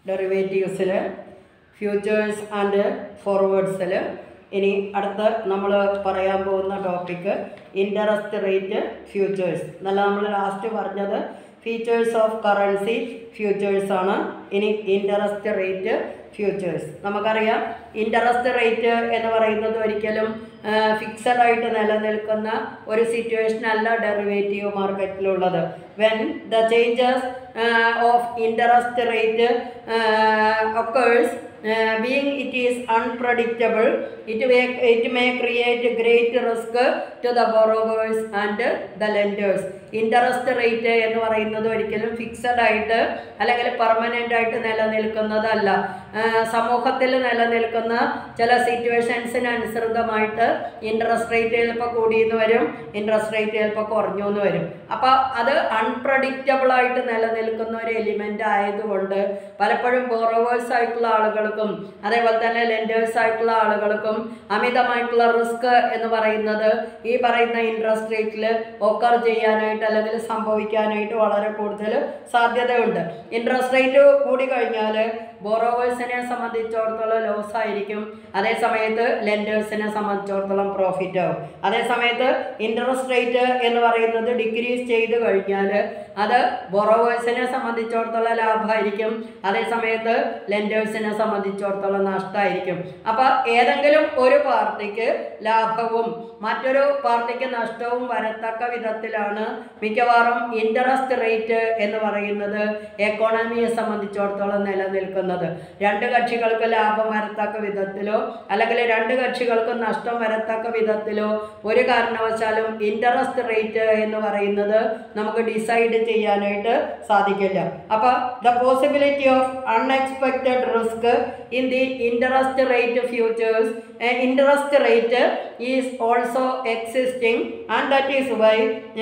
ഡെറിവേറ്റീവ്സിൽ futures and ഫോർവേഡ്സിൽ ഇനി അടുത്ത നമ്മൾ പറയാൻ പോകുന്ന ടോപ്പിക്ക് ഇൻട്രസ്റ്റ് റേറ്റ് ഫ്യൂച്ചേഴ്സ് എന്നല്ല നമ്മൾ ലാസ്റ്റ് പറഞ്ഞത് ഫീച്ചേഴ്സ് ഓഫ് കറൻസി ഫ്യൂച്ചേഴ്സ് ആണ് ഇനി ഇൻട്രസ്റ്റ് റേറ്റ് ഫ്യൂച്ചേഴ്സ് നമുക്കറിയാം ഇൻട്രസ്റ്റ് റേറ്റ് എന്ന് പറയുന്നത് ഒരിക്കലും ഫിക്സഡ് ആയിട്ട് നിലനിൽക്കുന്ന ഒരു സിറ്റുവേഷൻ അല്ല ഡെറിവേറ്റീവ് മാർക്കറ്റിലുള്ളത് when the changes of interest rate occurs being it is unpredictable it may it may create great risk to the borrowers and the lenders interest rate എന്ന് പറയുന്നത് ഒരിക്കലും ഫിക്സഡ് ആയിട്ട് അല്ലെങ്കിൽ പെർമനൻ്റ് ആയിട്ട് നിലനിൽക്കുന്നതല്ല സമൂഹത്തിൽ നിലനിൽക്കുന്ന ചില സിറ്റുവേഷൻസിന് അനുസൃതമായിട്ട് ഇൻട്രസ്റ്റ് റേറ്റ് ചിലപ്പോൾ കൂടിയെന്ന് വരും ഇൻട്രസ്റ്റ് റേറ്റ് ചിലപ്പോൾ കുറഞ്ഞു എന്ന് വരും അപ്പോൾ അത് അൺപ്രഡിക്റ്റബിൾ ആയിട്ട് നിലനിൽക്കുന്ന ഒരു എലിമെൻ്റ് ആയതുകൊണ്ട് പലപ്പോഴും ബോറോവേഴ്സ് ആയിട്ടുള്ള ആളുകൾക്കും അതേപോലെ തന്നെ ലെൻഡേഴ്സ് ആയിട്ടുള്ള ആളുകൾക്കും അമിതമായിട്ടുള്ള റിസ്ക് എന്ന് പറയുന്നത് ഈ പറയുന്ന ഇൻട്രസ്റ്റ് റേറ്റിൽ ഒക്കർ ചെയ്യാനായിട്ട് അല്ലെങ്കിൽ സംഭവിക്കാനായിട്ട് വളരെ കൂടുതൽ സാധ്യതയുണ്ട് ഇൻട്രസ്റ്റ് റേറ്റ് കൂടി കഴിഞ്ഞാൽ ബോറോവേഴ്സിനെ സംബന്ധിച്ചിടത്തോളം ലോസ് ആയിരിക്കും അതേ സമയത്ത് ലെൻഡേഴ്സിനെ സംബന്ധിച്ചിടത്തോളം പ്രോഫിറ്റ് ആവും അതേ സമയത്ത് ഇൻട്രസ്റ്റ് റേറ്റ് എന്ന് പറയുന്നത് ഡിക്രീസ് ചെയ്ത് കഴിഞ്ഞാൽ അത് ബൊറോവേഴ്സിനെ സംബന്ധിച്ചിടത്തോളം ലാഭമായിരിക്കും അതേ സമയത്ത് ലെൻഡേഴ്സിനെ സംബന്ധിച്ചിടത്തോളം നഷ്ടമായിരിക്കും അപ്പോൾ ഏതെങ്കിലും ഒരു പാർട്ടിക്ക് ലാഭവും മറ്റൊരു പാർട്ടിക്ക് നഷ്ടവും വരത്തക്ക വിധത്തിലാണ് മിക്കവാറും ഇൻട്രസ്റ്റ് റേറ്റ് എന്ന് പറയുന്നത് എക്കോണമിയെ സംബന്ധിച്ചിടത്തോളം നിലനിൽക്കുന്നത് രണ്ട് കക്ഷികൾക്ക് ലാഭം വരത്തക്ക വിധത്തിലോ അല്ലെങ്കിൽ രണ്ട് കക്ഷികൾക്ക് നഷ്ടം വരത്തക്ക വിധത്തിലോ ഒരു കാരണവശാലും ഇൻട്രസ്റ്റ് റേറ്റ് എന്ന് പറയുന്നത് നമുക്ക് ഡിസൈഡ് ചെയ്യാനായിട്ട് സാധിക്കില്ല അപ്പോൾ the possibility of unexpected risk in the interest rate futures interest rate is also existing and that is why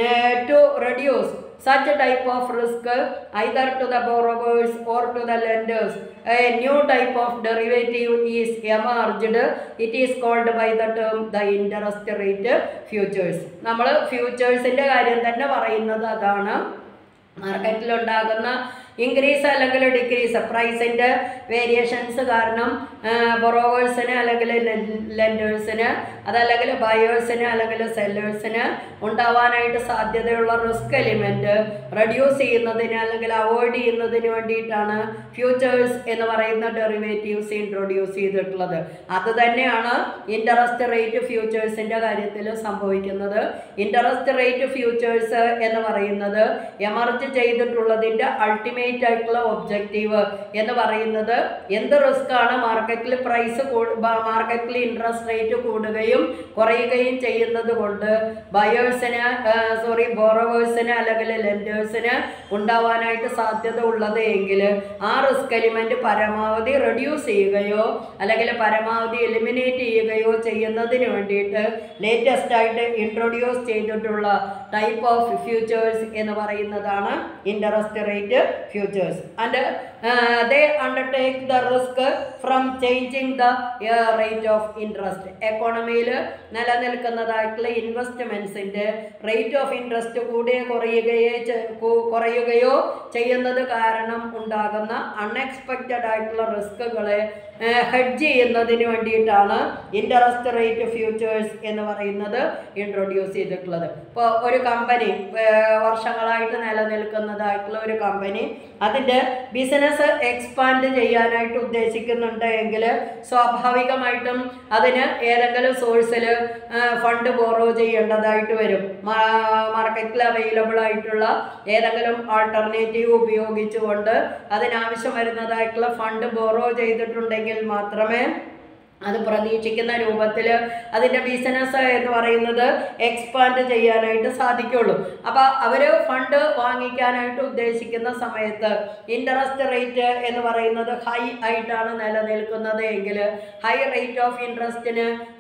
to reduce such type of risk either to the borrowers or to the lenders a new type of derivative is emerged it is called by the term the interest rate futures നമ്മൾ ഫ്യൂച്ചേഴ്സിൻ്റെ കാര്യം തന്നെ പറയുന്നത് അതാണ് മാർക്കറ്റിലുണ്ടാകുന്ന increase അല്ലെങ്കിൽ decrease പ്രൈസിൻ്റെ variations കാരണം ബൊറോവേഴ്സിന് അല്ലെങ്കിൽ ലെൻഡേഴ്സിന് അതല്ലെങ്കിൽ ബയേഴ്സിന് അല്ലെങ്കിൽ സെല്ലേഴ്സിന് ഉണ്ടാവാനായിട്ട് സാധ്യതയുള്ള റിസ്ക് എലിമെൻറ്റ് റെഡ്യൂസ് ചെയ്യുന്നതിന് അല്ലെങ്കിൽ അവോയ്ഡ് ചെയ്യുന്നതിന് വേണ്ടിയിട്ടാണ് ഫ്യൂച്ചേഴ്സ് എന്ന് പറയുന്ന ഡെറിവേറ്റീവ്സ് ഇൻട്രൊഡ്യൂസ് ചെയ്തിട്ടുള്ളത് അത് തന്നെയാണ് ഇൻട്രസ്റ്റ് റേറ്റ് ഫ്യൂച്ചേഴ്സിൻ്റെ കാര്യത്തിൽ സംഭവിക്കുന്നത് ഇൻട്രസ്റ്റ് റേറ്റ് ഫ്യൂച്ചേഴ്സ് എന്ന് പറയുന്നത് എമർജ് ചെയ്തിട്ടുള്ളതിൻ്റെ അൾട്ടിമേറ്റ് അൾട്ടിമേറ്റ് ആയിട്ടുള്ള ഒബ്ജക്റ്റീവ് എന്ന് പറയുന്നത് എന്ത് റിസ്ക് ആണ് മാർക്കറ്റിൽ പ്രൈസ് മാർക്കറ്റിൽ ഇൻട്രസ്റ്റ് റേറ്റ് കൂടുകയും കുറയുകയും ചെയ്യുന്നത് കൊണ്ട് ബയേഴ്സിന് സോറി ബോറോവേഴ്സിന് അല്ലെങ്കിൽ ലെൻഡേഴ്സിന് ഉണ്ടാവാനായിട്ട് സാധ്യത ഉള്ളത് എങ്കിൽ ആ റിസ്ക് എലിമെൻറ്റ് പരമാവധി റെഡ്യൂസ് ചെയ്യുകയോ അല്ലെങ്കിൽ പരമാവധി എലിമിനേറ്റ് ചെയ്യുകയോ ചെയ്യുന്നതിന് വേണ്ടിയിട്ട് ലേറ്റസ്റ്റ് ആയിട്ട് ഇൻട്രൊഡ്യൂസ് ചെയ്തിട്ടുള്ള ടൈപ്പ് ഓഫ് ഫ്യൂച്ചേഴ്സ് എന്ന് പറയുന്നതാണ് interest rate futures and uh, they undertake the risk from changing the uh, rate of interest എക്കോണമിയിൽ നിലനിൽക്കുന്നതായിട്ടുള്ള ഇൻവെസ്റ്റ്മെൻറ്റ്സിൻ്റെ റേറ്റ് ഓഫ് ഇൻട്രസ്റ്റ് കൂടുകയോ കുറയുകയോ കുറയുകയോ ചെയ്യുന്നത് കാരണം ഉണ്ടാകുന്ന അൺഎക്സ്പെക്റ്റഡ് ആയിട്ടുള്ള റിസ്കുകളെ ഹെഡ്ജ് ചെയ്യുന്നതിന് വേണ്ടിയിട്ടാണ് ഇൻട്രസ്റ്റ് റേറ്റ് ഫ്യൂച്ചേഴ്സ് എന്ന് പറയുന്നത് ഇൻട്രൊഡ്യൂസ് ചെയ്തിട്ടുള്ളത് ഇപ്പോൾ ഒരു കമ്പനി വർഷങ്ങളായിട്ട് നിലനിൽക്കുന്നതായിട്ടുള്ള ഒരു കമ്പനി അതിൻ്റെ ബിസിനസ് എക്സ്പാൻഡ് ചെയ്യാനായിട്ട് ഉദ്ദേശിക്കുന്നുണ്ട് എങ്കിൽ സ്വാഭാവികമായിട്ടും അതിന് ഏതെങ്കിലും സോഴ്സിൽ ഫണ്ട് ബോറോ ചെയ്യേണ്ടതായിട്ട് വരും മാർക്കറ്റിൽ അവൈലബിൾ ആയിട്ടുള്ള ഏതെങ്കിലും ആൾട്ടർനേറ്റീവ് ഉപയോഗിച്ചുകൊണ്ട് അതിനാവശ്യം വരുന്നതായിട്ടുള്ള ഫണ്ട് ബോറോ ചെയ്തിട്ടുണ്ടെങ്കിൽ മാത്രമേ അത് പ്രതീക്ഷിക്കുന്ന രൂപത്തിൽ അതിൻ്റെ ബിസിനസ് എന്ന് പറയുന്നത് എക്സ്പാൻഡ് ചെയ്യാനായിട്ട് സാധിക്കുള്ളൂ അപ്പോൾ അവർ ഫണ്ട് വാങ്ങിക്കാനായിട്ട് ഉദ്ദേശിക്കുന്ന സമയത്ത് ഇൻട്രസ്റ്റ് റേറ്റ് എന്ന് പറയുന്നത് ഹൈ ആയിട്ടാണ് നിലനിൽക്കുന്നത് എങ്കിൽ ഹൈ റേറ്റ് ഓഫ് ഇൻട്രസ്റ്റിന്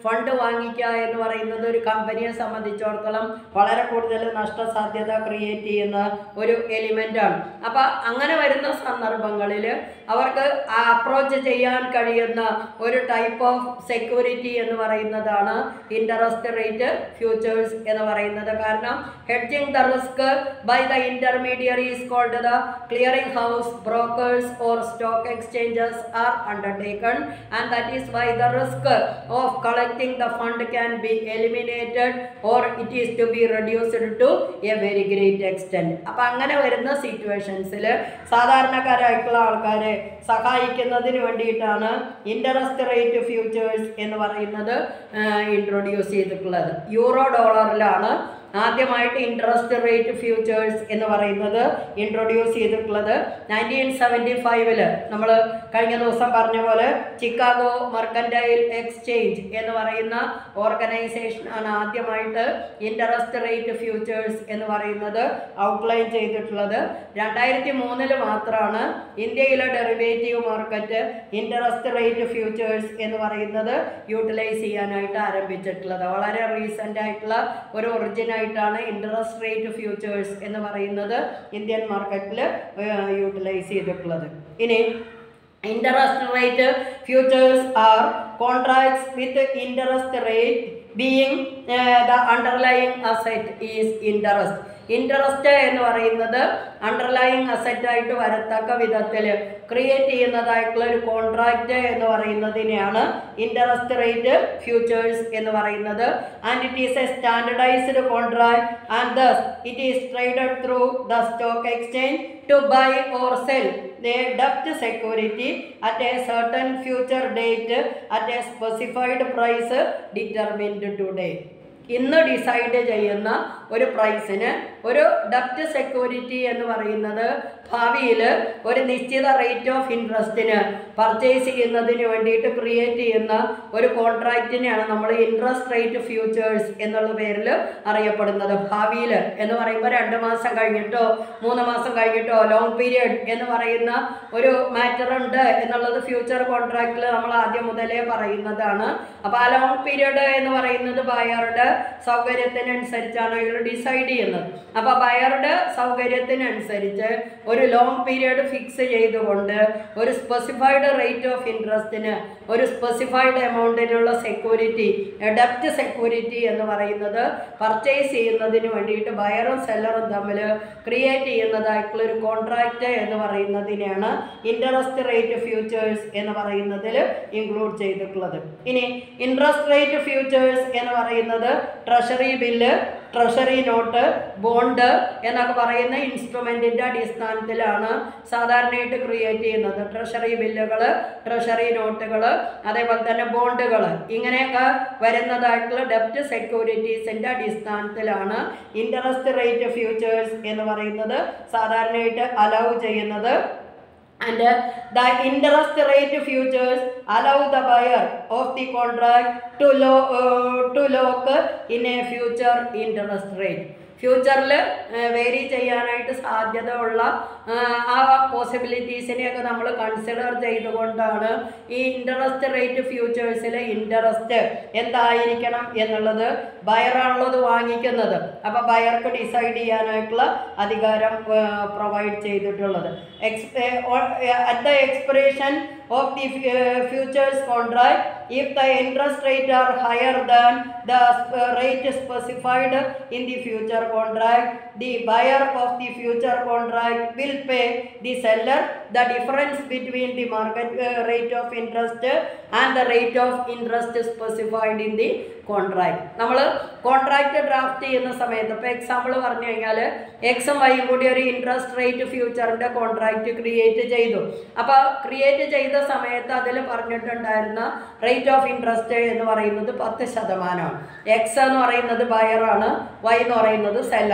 ഫണ്ട് വാങ്ങിക്കുക എന്ന് പറയുന്നത് ഒരു കമ്പനിയെ സംബന്ധിച്ചിടത്തോളം വളരെ കൂടുതൽ നഷ്ടസാധ്യത ക്രിയേറ്റ് ചെയ്യുന്ന ഒരു എലിമെൻ്റാണ് അപ്പോൾ അങ്ങനെ വരുന്ന സന്ദർഭങ്ങളിൽ അവർക്ക് അപ്രോച്ച് ചെയ്യാൻ കഴിയുന്ന ഒരു ടൈപ്പ് ഓഫ് സെക്യൂരിറ്റി എന്ന് പറയുന്നതാണ് ഇൻട്രസ്റ്റ് റേറ്റ് ഫ്യൂച്ചേഴ്സ് എന്ന് പറയുന്നത് കാരണം hedging the risk by the intermediaries called the clearing house brokers or stock exchanges are undertaken and that is why the risk of collecting the fund can be eliminated or it is to be reduced to a very great extent അപ്പം അങ്ങനെ വരുന്ന സിറ്റുവേഷൻസിൽ സാധാരണക്കാരായിട്ടുള്ള ആൾക്കാരെ സഹായിക്കുന്നതിന് വേണ്ടിയിട്ടാണ് interest rate futures എന്ന് പറയുന്നത് introduce ചെയ്തിട്ടുള്ളത് യൂറോ ഡോളറിലാണ് ആദ്യമായിട്ട് ഇൻട്രസ്റ്റ് റേറ്റ് ഫ്യൂച്ചേഴ്സ് എന്ന് പറയുന്നത് ഇൻട്രൊഡ്യൂസ് ചെയ്തിട്ടുള്ളത് നയൻറ്റീൻ സെവൻറ്റി ഫൈവില് നമ്മൾ കഴിഞ്ഞ ദിവസം പറഞ്ഞ പോലെ ചിക്കാഗോ മർക്കൻറ്റൈൽ എക്സ്ചേഞ്ച് എന്ന് പറയുന്ന ഓർഗനൈസേഷൻ ആണ് ആദ്യമായിട്ട് ഇൻട്രസ്റ്റ് റേറ്റ് ഫ്യൂച്ചേഴ്സ് എന്ന് പറയുന്നത് ഔട്ട്ലൈൻ ചെയ്തിട്ടുള്ളത് രണ്ടായിരത്തി മൂന്നില് മാത്രമാണ് ഇന്ത്യയിലെ derivative market interest rate futures എന്ന് പറയുന്നത് യൂട്ടിലൈസ് ചെയ്യാനായിട്ട് ആരംഭിച്ചിട്ടുള്ളത് വളരെ റീസെൻ്റ് ആയിട്ടുള്ള ഒരു ഒറിജിൻ ആയിട്ടാണ് ഇൻട്രസ്റ്റ് റേറ്റ് ഫ്യൂച്ചേഴ്സ് എന്ന് പറയുന്നത് ഇന്ത്യൻ മാർക്കറ്റിൽ യൂട്ടിലൈസ് ചെയ്തിട്ടുള്ളത് ഇനി interest rate futures are contracts with interest rate being the underlying asset is interest interest എന്ന് പറയുന്നത് അണ്ടർലൈങ് അസറ്റ് ആയിട്ട് വരത്തക്ക വിധത്തിൽ ക്രിയേറ്റ് ചെയ്യുന്നതായിട്ടുള്ള ഒരു കോൺട്രാക്റ്റ് എന്ന് പറയുന്നതിനെയാണ് ഇൻട്രസ്റ്റ് റേറ്റ് ഫ്യൂച്ചേഴ്സ് എന്ന് പറയുന്നത് and it is a standardised contract and thus it is traded through the stock exchange to buy or sell the debt security at a certain future date at a specified price determined today. ഇന്ന് decide ചെയ്യുന്ന ഒരു പ്രൈസിന് ഒരു ഡെപ്റ്റ് security എന്ന് പറയുന്നത് ഭാവിയിൽ ഒരു നിശ്ചിത റേറ്റ് ഓഫ് ഇൻട്രസ്റ്റിന് പർച്ചേസ് ചെയ്യുന്നതിന് വേണ്ടിയിട്ട് ക്രിയേറ്റ് ചെയ്യുന്ന ഒരു കോൺട്രാക്റ്റിനെയാണ് നമ്മൾ ഇൻട്രസ്റ്റ് റേറ്റ് ഫ്യൂച്ചേഴ്സ് എന്നുള്ള പേരിൽ അറിയപ്പെടുന്നത് ഭാവിയിൽ എന്ന് പറയുമ്പോൾ രണ്ട് മാസം കഴിഞ്ഞിട്ടോ മൂന്ന് മാസം കഴിഞ്ഞിട്ടോ ലോങ് പീരിയഡ് എന്ന് പറയുന്ന ഒരു മാറ്റർ ഉണ്ട് എന്നുള്ളത് ഫ്യൂച്ചർ കോൺട്രാക്റ്റിൽ നമ്മൾ ആദ്യം മുതലേ പറയുന്നതാണ് അപ്പോൾ ആ ലോങ് പീരിയഡ് എന്ന് പറയുന്നത് ബയറുടെ സൗകര്യത്തിനനുസരിച്ചാണ് അയാൾ ഡിസൈഡ് ചെയ്യുന്നത് അപ്പോൾ ബയറുടെ സൗകര്യത്തിനനുസരിച്ച് ഒരു ലോങ് പീരിയഡ് ഫിക്സ് ചെയ്തുകൊണ്ട് ഒരു സ്പെസിഫൈഡ് റേറ്റ് ഓഫ് ഇൻട്രസ്റ്റിന് ഒരു സ്പെസിഫൈഡ് എമൗണ്ടിനുള്ള സെക്യൂരിറ്റി ഡെപ്റ്റ് സെക്യൂരിറ്റി എന്ന് പറയുന്നത് പർച്ചേസ് ചെയ്യുന്നതിന് വേണ്ടിയിട്ട് ബയറും സെല്ലറും തമ്മിൽ ക്രിയേറ്റ് ചെയ്യുന്നതായിട്ടുള്ള ഒരു കോൺട്രാക്റ്റ് എന്ന് പറയുന്നതിനെയാണ് ഇൻട്രസ്റ്റ് റേറ്റ് ഫ്യൂച്ചേഴ്സ് എന്ന് പറയുന്നതിൽ ഇൻക്ലൂഡ് ചെയ്തിട്ടുള്ളത് ഇനി ഇൻട്രസ്റ്റ് റേറ്റ് ഫ്യൂച്ചേഴ്സ് എന്ന് പറയുന്നത് treasury bill treasury note bond എന്നൊക്കെ പറയുന്ന ഇൻസ്ട്രുമെൻറ്റിൻ്റെ അടിസ്ഥാനത്തിലാണ് സാധാരണയായിട്ട് ക്രിയേറ്റ് ചെയ്യുന്നത് ട്രഷറി ബില്ലുകൾ ട്രഷറി നോട്ടുകൾ അതേപോലെ തന്നെ ബോണ്ടുകൾ ഇങ്ങനെയൊക്കെ വരുന്നതായിട്ടുള്ള ഡെപ്റ്റ് സെക്യൂരിറ്റീസിൻ്റെ അടിസ്ഥാനത്തിലാണ് ഇൻട്രസ്റ്റ് റേറ്റ് ഫ്യൂച്ചേഴ്സ് എന്ന് പറയുന്നത് സാധാരണയായിട്ട് അലൗ ചെയ്യുന്നത് and uh, the interest rate futures allow the buyer of the contract to, lo- uh, to lock in a future interest rate ഫ്യൂച്ചറിൽ വേരി ചെയ്യാനായിട്ട് സാധ്യത ഉള്ള ആ, ആ പോസിബിലിറ്റീസിനെയൊക്കെ നമ്മൾ കൺസിഡർ ചെയ്തുകൊണ്ടാണ് ഈ ഇൻട്രസ്റ്റ് റേറ്റ് ഫ്യൂച്ചേഴ്സിലെ ഇൻട്രസ്റ്റ് എന്തായിരിക്കണം എന്നുള്ളത് ബയറാണുള്ളത് വാങ്ങിക്കുന്നത് അപ്പോൾ ബയർക്ക് ഡിസൈഡ് ചെയ്യാനായിട്ടുള്ള അധികാരം പ്രൊവൈഡ് ചെയ്തിട്ടുള്ളത് X at the expiration of the uh, futures contract if the interest rate are higher than the sp- rate specified in the future contract the buyer of the future contract will pay the seller the difference between the market uh, rate of interest and the rate of interest specified in the contract നമ്മൾ contract draft ചെയ്യുന്ന സമയത്ത് ഇപ്പോൾ example പറഞ്ഞു കഴിഞ്ഞാൽ എക്സും വൈയും കൂടി ഒരു ഇൻട്രസ്റ്റ് റേറ്റ് ഫ്യൂച്ചറിൻ്റെ കോൺട്രാക്റ്റ് ക്രിയേറ്റ് ചെയ്തു അപ്പോൾ ക്രിയേറ്റ് ചെയ്ത സമയത്ത് അതിൽ പറഞ്ഞിട്ടുണ്ടായിരുന്ന റേറ്റ് ഓഫ് ഇൻട്രസ്റ്റ് എന്ന് പറയുന്നത് പത്ത് ശതമാനമാണ് എക്സ് എന്ന് പറയുന്നത് ബയറാണ് വൈ എന്ന് പറയുന്നത് സെല്ലറാണ്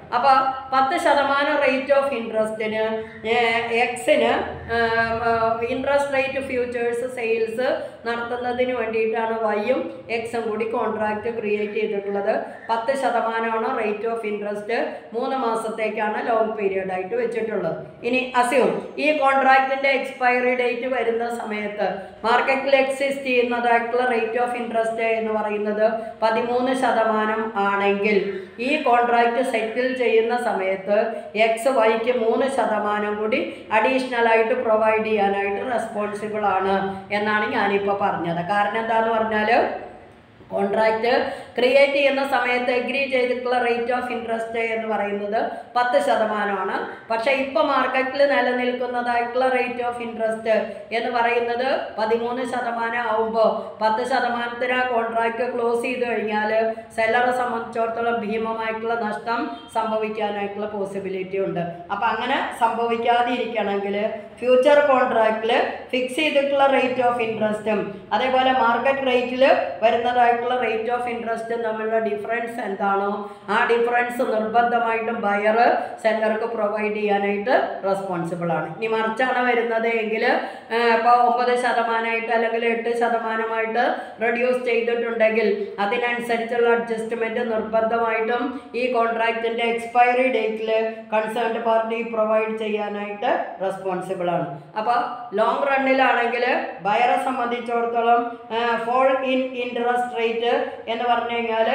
അപ്പോൾ പത്ത് ശതമാനം റേറ്റ് ഓഫ് ഇൻട്രസ്റ്റിന് എക്സിന് ഇൻട്രസ്റ്റ് റേറ്റ് ഫ്യൂച്ചേഴ്സ് സെയിൽസ് നടത്തുന്നതിന് വേണ്ടിയിട്ടാണ് വൈയും എക്സും കൂടി കോൺട്രാക്റ്റ് ക്രിയേറ്റ് ചെയ്തിട്ടുള്ളത് പത്ത് ശതമാനമാണ് റേറ്റ് ഓഫ് ഇൻട്രസ്റ്റ് മൂന്ന് മാസത്തേക്കാണ് ലോങ് പീരീഡ് ആയിട്ട് വെച്ചിട്ടുള്ളത് ഇനി അസ്യൂം ഈ കോൺട്രാക്റ്റിന്റെ എക്സ്പയറി ഡേറ്റ് വരുന്ന സമയത്ത് മാർക്കറ്റിൽ എക്സിസ്റ്റ് ചെയ്യുന്നതായിട്ടുള്ള റേറ്റ് ഓഫ് ഇൻട്രസ്റ്റ് എന്ന് പറയുന്നത് പതിമൂന്ന് ശതമാനം ആണെങ്കിൽ ഈ കോൺട്രാക്റ്റ് സെറ്റിൽ ചെയ്യുന്ന സമയത്ത് എക്സ് വൈക്ക് മൂന്ന് ശതമാനം കൂടി അഡീഷണൽ ആയിട്ട് പ്രൊവൈഡ് ചെയ്യാനായിട്ട് റെസ്പോൺസിബിൾ ആണ് എന്നാണ് ഞാനിപ്പോൾ പറഞ്ഞത് കാരണം എന്താന്ന് പറഞ്ഞാൽ കോൺട്രാക്റ്റ് ക്രിയേറ്റ് ചെയ്യുന്ന സമയത്ത് എഗ്രി ചെയ്തിട്ടുള്ള റേറ്റ് ഓഫ് ഇൻട്രസ്റ്റ് എന്ന് പറയുന്നത് പത്ത് ശതമാനമാണ് പക്ഷേ ഇപ്പോൾ മാർക്കറ്റിൽ നിലനിൽക്കുന്നതായിട്ടുള്ള റേറ്റ് ഓഫ് ഇൻട്രസ്റ്റ് എന്ന് പറയുന്നത് പതിമൂന്ന് ശതമാനം ആവുമ്പോൾ പത്ത് ശതമാനത്തിന് ആ കോൺട്രാക്റ്റ് ക്ലോസ് ചെയ്ത് കഴിഞ്ഞാൽ സെല്ലറെ സംബന്ധിച്ചിടത്തോളം ഭീമമായിട്ടുള്ള നഷ്ടം സംഭവിക്കാനായിട്ടുള്ള പോസിബിലിറ്റി ഉണ്ട് അപ്പം അങ്ങനെ സംഭവിക്കാതിരിക്കണമെങ്കിൽ ഫ്യൂച്ചർ കോൺട്രാക്റ്റിൽ ഫിക്സ് ചെയ്തിട്ടുള്ള റേറ്റ് ഓഫ് ഇൻട്രസ്റ്റും അതേപോലെ മാർക്കറ്റ് റേറ്റിൽ വരുന്നതായിട്ടുള്ള റേറ്റ് ഓഫ് ഇൻട്രസ്റ്റും തമ്മിലുള്ള ഡിഫറൻസ് എന്താണോ ആ ഡിഫറൻസ് നിർബന്ധമായിട്ടും ബയർ സെല്ലർക്ക് പ്രൊവൈഡ് ചെയ്യാനായിട്ട് റെസ്പോൺസിബിൾ ആണ് ഇനി മറിച്ചാണ് വരുന്നത് എങ്കിൽ ഇപ്പോൾ ഒമ്പത് ശതമാനമായിട്ട് അല്ലെങ്കിൽ എട്ട് ശതമാനമായിട്ട് റെഡ്യൂസ് ചെയ്തിട്ടുണ്ടെങ്കിൽ അതിനനുസരിച്ചുള്ള അഡ്ജസ്റ്റ്മെൻറ്റ് നിർബന്ധമായിട്ടും ഈ കോൺട്രാക്റ്റിൻ്റെ എക്സ്പയറി ഡേറ്റിൽ കൺസേൺഡ് പാർട്ടി പ്രൊവൈഡ് ചെയ്യാനായിട്ട് റെസ്പോൺസിബിൾ ആണ് അപ്പോൾ ലോങ് റണ്ണിലാണെങ്കിൽ ബയറെ സംബന്ധിച്ചിടത്തോളം ഫോൾ ഇൻ ഇൻട്രസ്റ്റ് റേറ്റ് എന്ന് പറഞ്ഞു കഴിഞ്ഞാൽ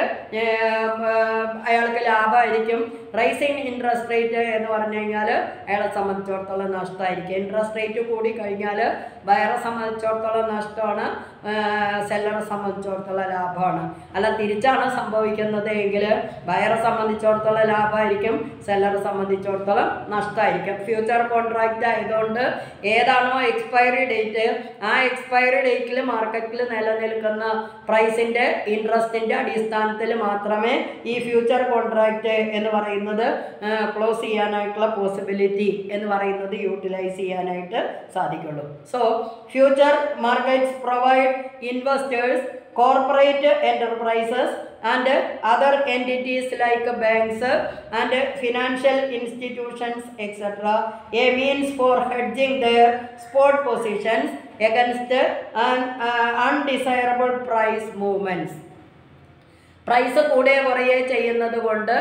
അയാൾക്ക് ലാഭമായിരിക്കും റൈസിങ് ഇൻട്രസ്റ്റ് റേറ്റ് എന്ന് പറഞ്ഞു കഴിഞ്ഞാൽ അയാളെ സംബന്ധിച്ചിടത്തോളം നഷ്ടമായിരിക്കും ഇൻട്രസ്റ്റ് റേറ്റ് കൂടി കഴിഞ്ഞാൽ ബയറെ സംബന്ധിച്ചിടത്തോളം നഷ്ടമാണ് സെല്ലറെ സംബന്ധിച്ചിടത്തോളം ലാഭമാണ് അല്ല തിരിച്ചാണ് സംഭവിക്കുന്നത് എങ്കിൽ ബയറെ സംബന്ധിച്ചിടത്തോളം ലാഭമായിരിക്കും സെല്ലറെ സംബന്ധിച്ചിടത്തോളം നഷ്ടമായിരിക്കും ഫ്യൂച്ചർ കോൺട്രാക്റ്റ് ആയതുകൊണ്ട് ഏതാണോ എക്സ്പയറി ഡേറ്റ് ആ എക്സ്പയറി ഡേറ്റിൽ മാർക്കറ്റിൽ നിലനിൽക്കുന്ന പ്രൈസിൻ്റെ ഇൻട്രസ്റ്റിൻ്റെ അടിസ്ഥാനത്തിൽ മാത്രമേ ഈ ഫ്യൂച്ചർ കോൺട്രാക്റ്റ് എന്ന് പറയുന്നത് ക്ലോസ് ചെയ്യാനായിട്ടുള്ള പോസിബിലിറ്റി എന്ന് പറയുന്നത് യൂട്ടിലൈസ് ചെയ്യാനായിട്ട് സാധിക്കുള്ളൂ so future markets provide investors corporate enterprises and other entities like banks and financial institutions etc a means for hedging their spot positions against un, uh, undesirable price movements price കൂടുകയോ കുറയുകയോ ചെയ്യുന്നത് കൊണ്ട്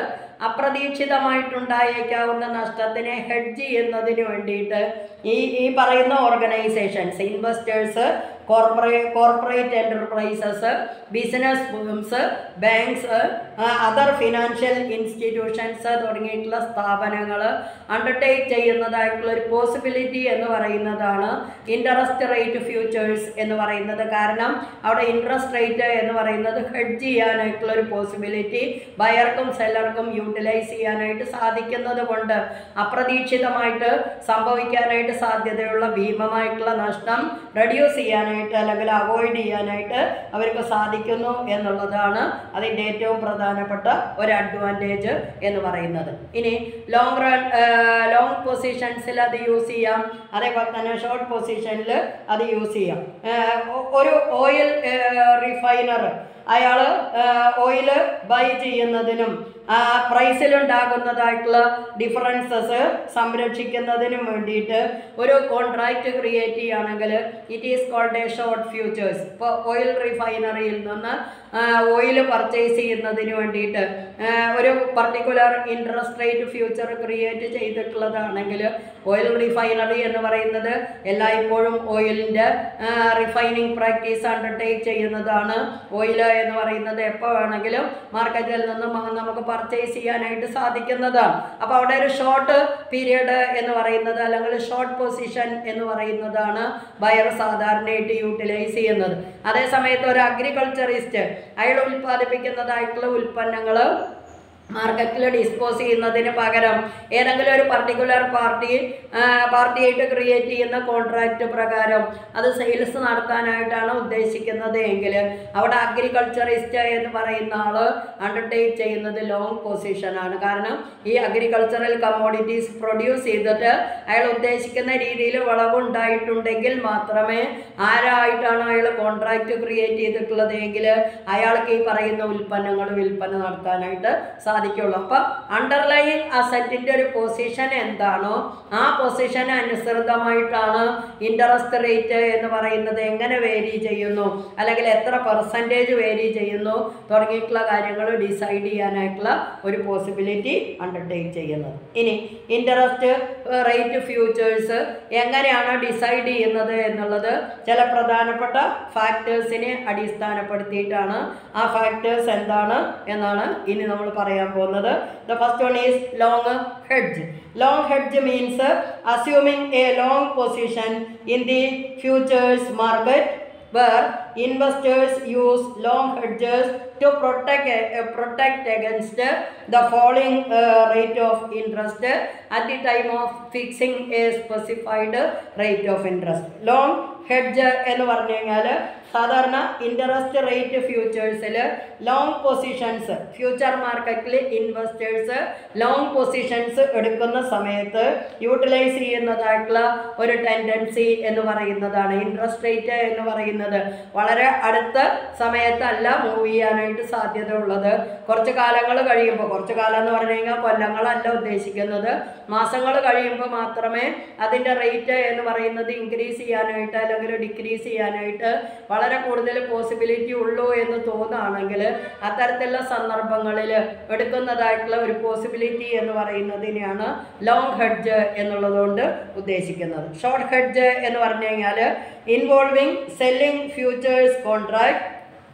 അപ്രതീക്ഷിതമായിട്ടുണ്ടായേക്കാവുന്ന നഷ്ടത്തിനെ hedge ചെയ്യുന്നതിന് വേണ്ടിയിട്ട് ഈ ഈ പറയുന്ന organisations investors corporate corporate enterprises business firms banks other financial institutions തുടങ്ങിയിട്ടുള്ള സ്ഥാപനങ്ങൾ അണ്ടർടേക്ക് ചെയ്യുന്നതായിട്ടുള്ള ഒരു പോസിബിലിറ്റി എന്ന് പറയുന്നതാണ് ഇൻട്രസ്റ്റ് റേറ്റ് ഫ്യൂച്ചേഴ്സ് എന്ന് പറയുന്നത് കാരണം അവിടെ ഇൻട്രസ്റ്റ് റേറ്റ് എന്ന് പറയുന്നത് ഹെഡ്ജ് ചെയ്യാനായിട്ടുള്ള ഒരു പോസിബിലിറ്റി ബയർക്കും സെല്ലർക്കും യൂട്ടിലൈസ് ചെയ്യാനായിട്ട് സാധിക്കുന്നത് കൊണ്ട് അപ്രതീക്ഷിതമായിട്ട് സംഭവിക്കാനായിട്ട് സാധ്യതയുള്ള ഭീമമായിട്ടുള്ള നഷ്ടം റെഡ്യൂസ് ചെയ്യാനായിട്ട് അല്ലെങ്കിൽ അവോയ്ഡ് ചെയ്യാനായിട്ട് അവർക്ക് സാധിക്കുന്നു എന്നുള്ളതാണ് അതിൻ്റെ ഏറ്റവും പ്രധാനപ്പെട്ട ഒരു അഡ്വാൻറ്റേജ് എന്ന് പറയുന്നത് ഇനി ലോങ് റൺ ലോങ് പൊസിഷൻസിൽ അത് യൂസ് ചെയ്യാം അതേപോലെ തന്നെ ഷോർട്ട് പൊസിഷനിൽ അത് യൂസ് ചെയ്യാം ഏഹ് ഒ- ഒരു ഓയിൽ റിഫൈനർ അയാൾ ഓയിൽ ബൈ ചെയ്യുന്നതിനും ആ പ്രൈസിലുണ്ടാകുന്നതായിട്ടുള്ള ഡിഫറൻസസ് സംരക്ഷിക്കുന്നതിനും വേണ്ടിയിട്ട് ഒരു കോൺട്രാക്റ്റ് ക്രിയേറ്റ് ചെയ്യുകയാണെങ്കിൽ it is called a short futures ഇപ്പോൾ ഓയിൽ റിഫൈനറിയിൽ നിന്ന് ഓയിൽ പർച്ചേസ് ചെയ്യുന്നതിന് വേണ്ടിയിട്ട് ആ, ഒരു particular interest rate future create ചെയ്തിട്ടുള്ളതാണെങ്കിൽ ഓയിൽ റിഫൈനറി എന്ന് പറയുന്നത് എല്ലായ്പ്പോഴും ഓയിലിൻ്റെ റിഫൈനിങ് പ്രാക്ടീസ് അണ്ടർടേക്ക് ചെയ്യുന്നതാണ് ഓയിൽ എന്ന് പറയുന്നത് എപ്പോൾ വേണമെങ്കിലും മാർക്കറ്റിൽ നിന്ന് മ- നമുക്ക് പർച്ചേസ് ചെയ്യാനായിട്ട് സാധിക്കുന്നതാണ് അപ്പോൾ അവിടെ ഒരു ഷോർട്ട് പീരിയഡ് എന്ന് പറയുന്നത് അല്ലെങ്കിൽ ഷോർട്ട് പൊസിഷൻ എന്ന് പറയുന്നതാണ് ബയർ സാധാരണയായിട്ട് യൂട്ടിലൈസ് ചെയ്യുന്നത് അതേ സമയത്ത് ഒരു അഗ്രികൾച്ചറിസ്റ്റ് അയാൾ ഉൽപ്പാദിപ്പിക്കുന്നതായിട്ടുള്ള ഉൽപ്പന്നങ്ങൾ മാർക്കറ്റിൽ ഡിസ്പോസ് ചെയ്യുന്നതിന് പകരം ഏതെങ്കിലും ഒരു പർട്ടിക്കുലർ പാർട്ടി പാർട്ടിയായിട്ട് ക്രിയേറ്റ് ചെയ്യുന്ന കോൺട്രാക്റ്റ് പ്രകാരം അത് സെയിൽസ് നടത്താനായിട്ടാണ് ഉദ്ദേശിക്കുന്നത് എങ്കിൽ അവിടെ അഗ്രികൾച്ചറിസ്റ്റ് എന്ന് പറയുന്ന ആൾ അണ്ടർടേക്ക് ചെയ്യുന്നത് ലോങ് പൊസിഷനാണ് കാരണം ഈ അഗ്രികൾച്ചറൽ കമ്മോഡിറ്റീസ് പ്രൊഡ്യൂസ് ചെയ്തിട്ട് അയാൾ ഉദ്ദേശിക്കുന്ന രീതിയിൽ വിളവുണ്ടായിട്ടുണ്ടെങ്കിൽ മാത്രമേ ആരായിട്ടാണ് അയാൾ കോൺട്രാക്റ്റ് ക്രിയേറ്റ് ചെയ്തിട്ടുള്ളത് എങ്കിൽ അയാൾക്ക് ഈ പറയുന്ന ഉൽപ്പന്നങ്ങൾ വിൽപ്പന നടത്താനായിട്ട് സാധിക്കുള്ളൂ അപ്പോൾ അണ്ടർലൈങ് അസറ്റിൻ്റെ ഒരു പൊസിഷൻ എന്താണോ ആ പൊസിഷന് അനുസൃതമായിട്ടാണ് ഇൻട്രസ്റ്റ് റേറ്റ് എന്ന് പറയുന്നത് എങ്ങനെ വേരി ചെയ്യുന്നു അല്ലെങ്കിൽ എത്ര പെർസെൻറ്റേജ് വേരി ചെയ്യുന്നു തുടങ്ങിയിട്ടുള്ള കാര്യങ്ങൾ ഡിസൈഡ് ചെയ്യാനായിട്ടുള്ള ഒരു പോസിബിലിറ്റി അണ്ടർടേക്ക് ചെയ്യുന്നത് ഇനി ഇൻട്രസ്റ്റ് റേറ്റ് ഫ്യൂച്ചേഴ്സ് എങ്ങനെയാണ് ഡിസൈഡ് ചെയ്യുന്നത് എന്നുള്ളത് ചില പ്രധാനപ്പെട്ട ഫാക്ടേഴ്സിനെ അടിസ്ഥാനപ്പെടുത്തിയിട്ടാണ് ആ ഫാക്ടേഴ്സ് എന്താണ് എന്നാണ് ഇനി നമ്മൾ പറയാൻ പോകുന്നത് the first one is long hedge long hedge means assuming a long position in the futures market where investors use long hedges to protect uh, protect against the falling uh, rate of interest at the time of fixing a specified rate of interest long hedge എന്ന് പറഞ്ഞു കഴിഞ്ഞാൽ സാധാരണ interest rate ഫ്യൂച്ചേഴ്സിൽ long positions future മാർക്കറ്റിൽ investors long positions എടുക്കുന്ന സമയത്ത് utilise ചെയ്യുന്നതായിട്ടുള്ള ഒരു ടെൻഡൻസി എന്ന് പറയുന്നതാണ് ഇൻട്രസ്റ്റ് റേറ്റ് എന്ന് പറയുന്നത് വളരെ അടുത്ത സമയത്തല്ല മൂവ് ചെയ്യാനായിട്ട് സാധ്യത ഉള്ളത് കുറച്ച് കാലങ്ങൾ കഴിയുമ്പോൾ കുറച്ച് കാലം എന്ന് പറഞ്ഞു കഴിഞ്ഞാൽ കൊല്ലങ്ങളല്ല ഉദ്ദേശിക്കുന്നത് മാസങ്ങൾ കഴിയുമ്പോൾ മാത്രമേ അതിൻ്റെ റേറ്റ് എന്ന് പറയുന്നത് ഇൻക്രീസ് ചെയ്യാനായിട്ട് അല്ലെങ്കിൽ ഡിക്രീസ് ചെയ്യാനായിട്ട് വളരെ കൂടുതൽ പോസിബിലിറ്റി ഉള്ളൂ എന്ന് തോന്നുകയാണെങ്കിൽ അത്തരത്തിലുള്ള സന്ദർഭങ്ങളിൽ എടുക്കുന്നതായിട്ടുള്ള ഒരു പോസിബിലിറ്റി എന്ന് പറയുന്നതിനെയാണ് ലോങ് ഹെഡ്ജ് എന്നുള്ളതുകൊണ്ട് ഉദ്ദേശിക്കുന്നത് ഷോർട്ട് ഹെഡ്ജ് എന്ന് പറഞ്ഞു കഴിഞ്ഞാൽ involving selling futures contract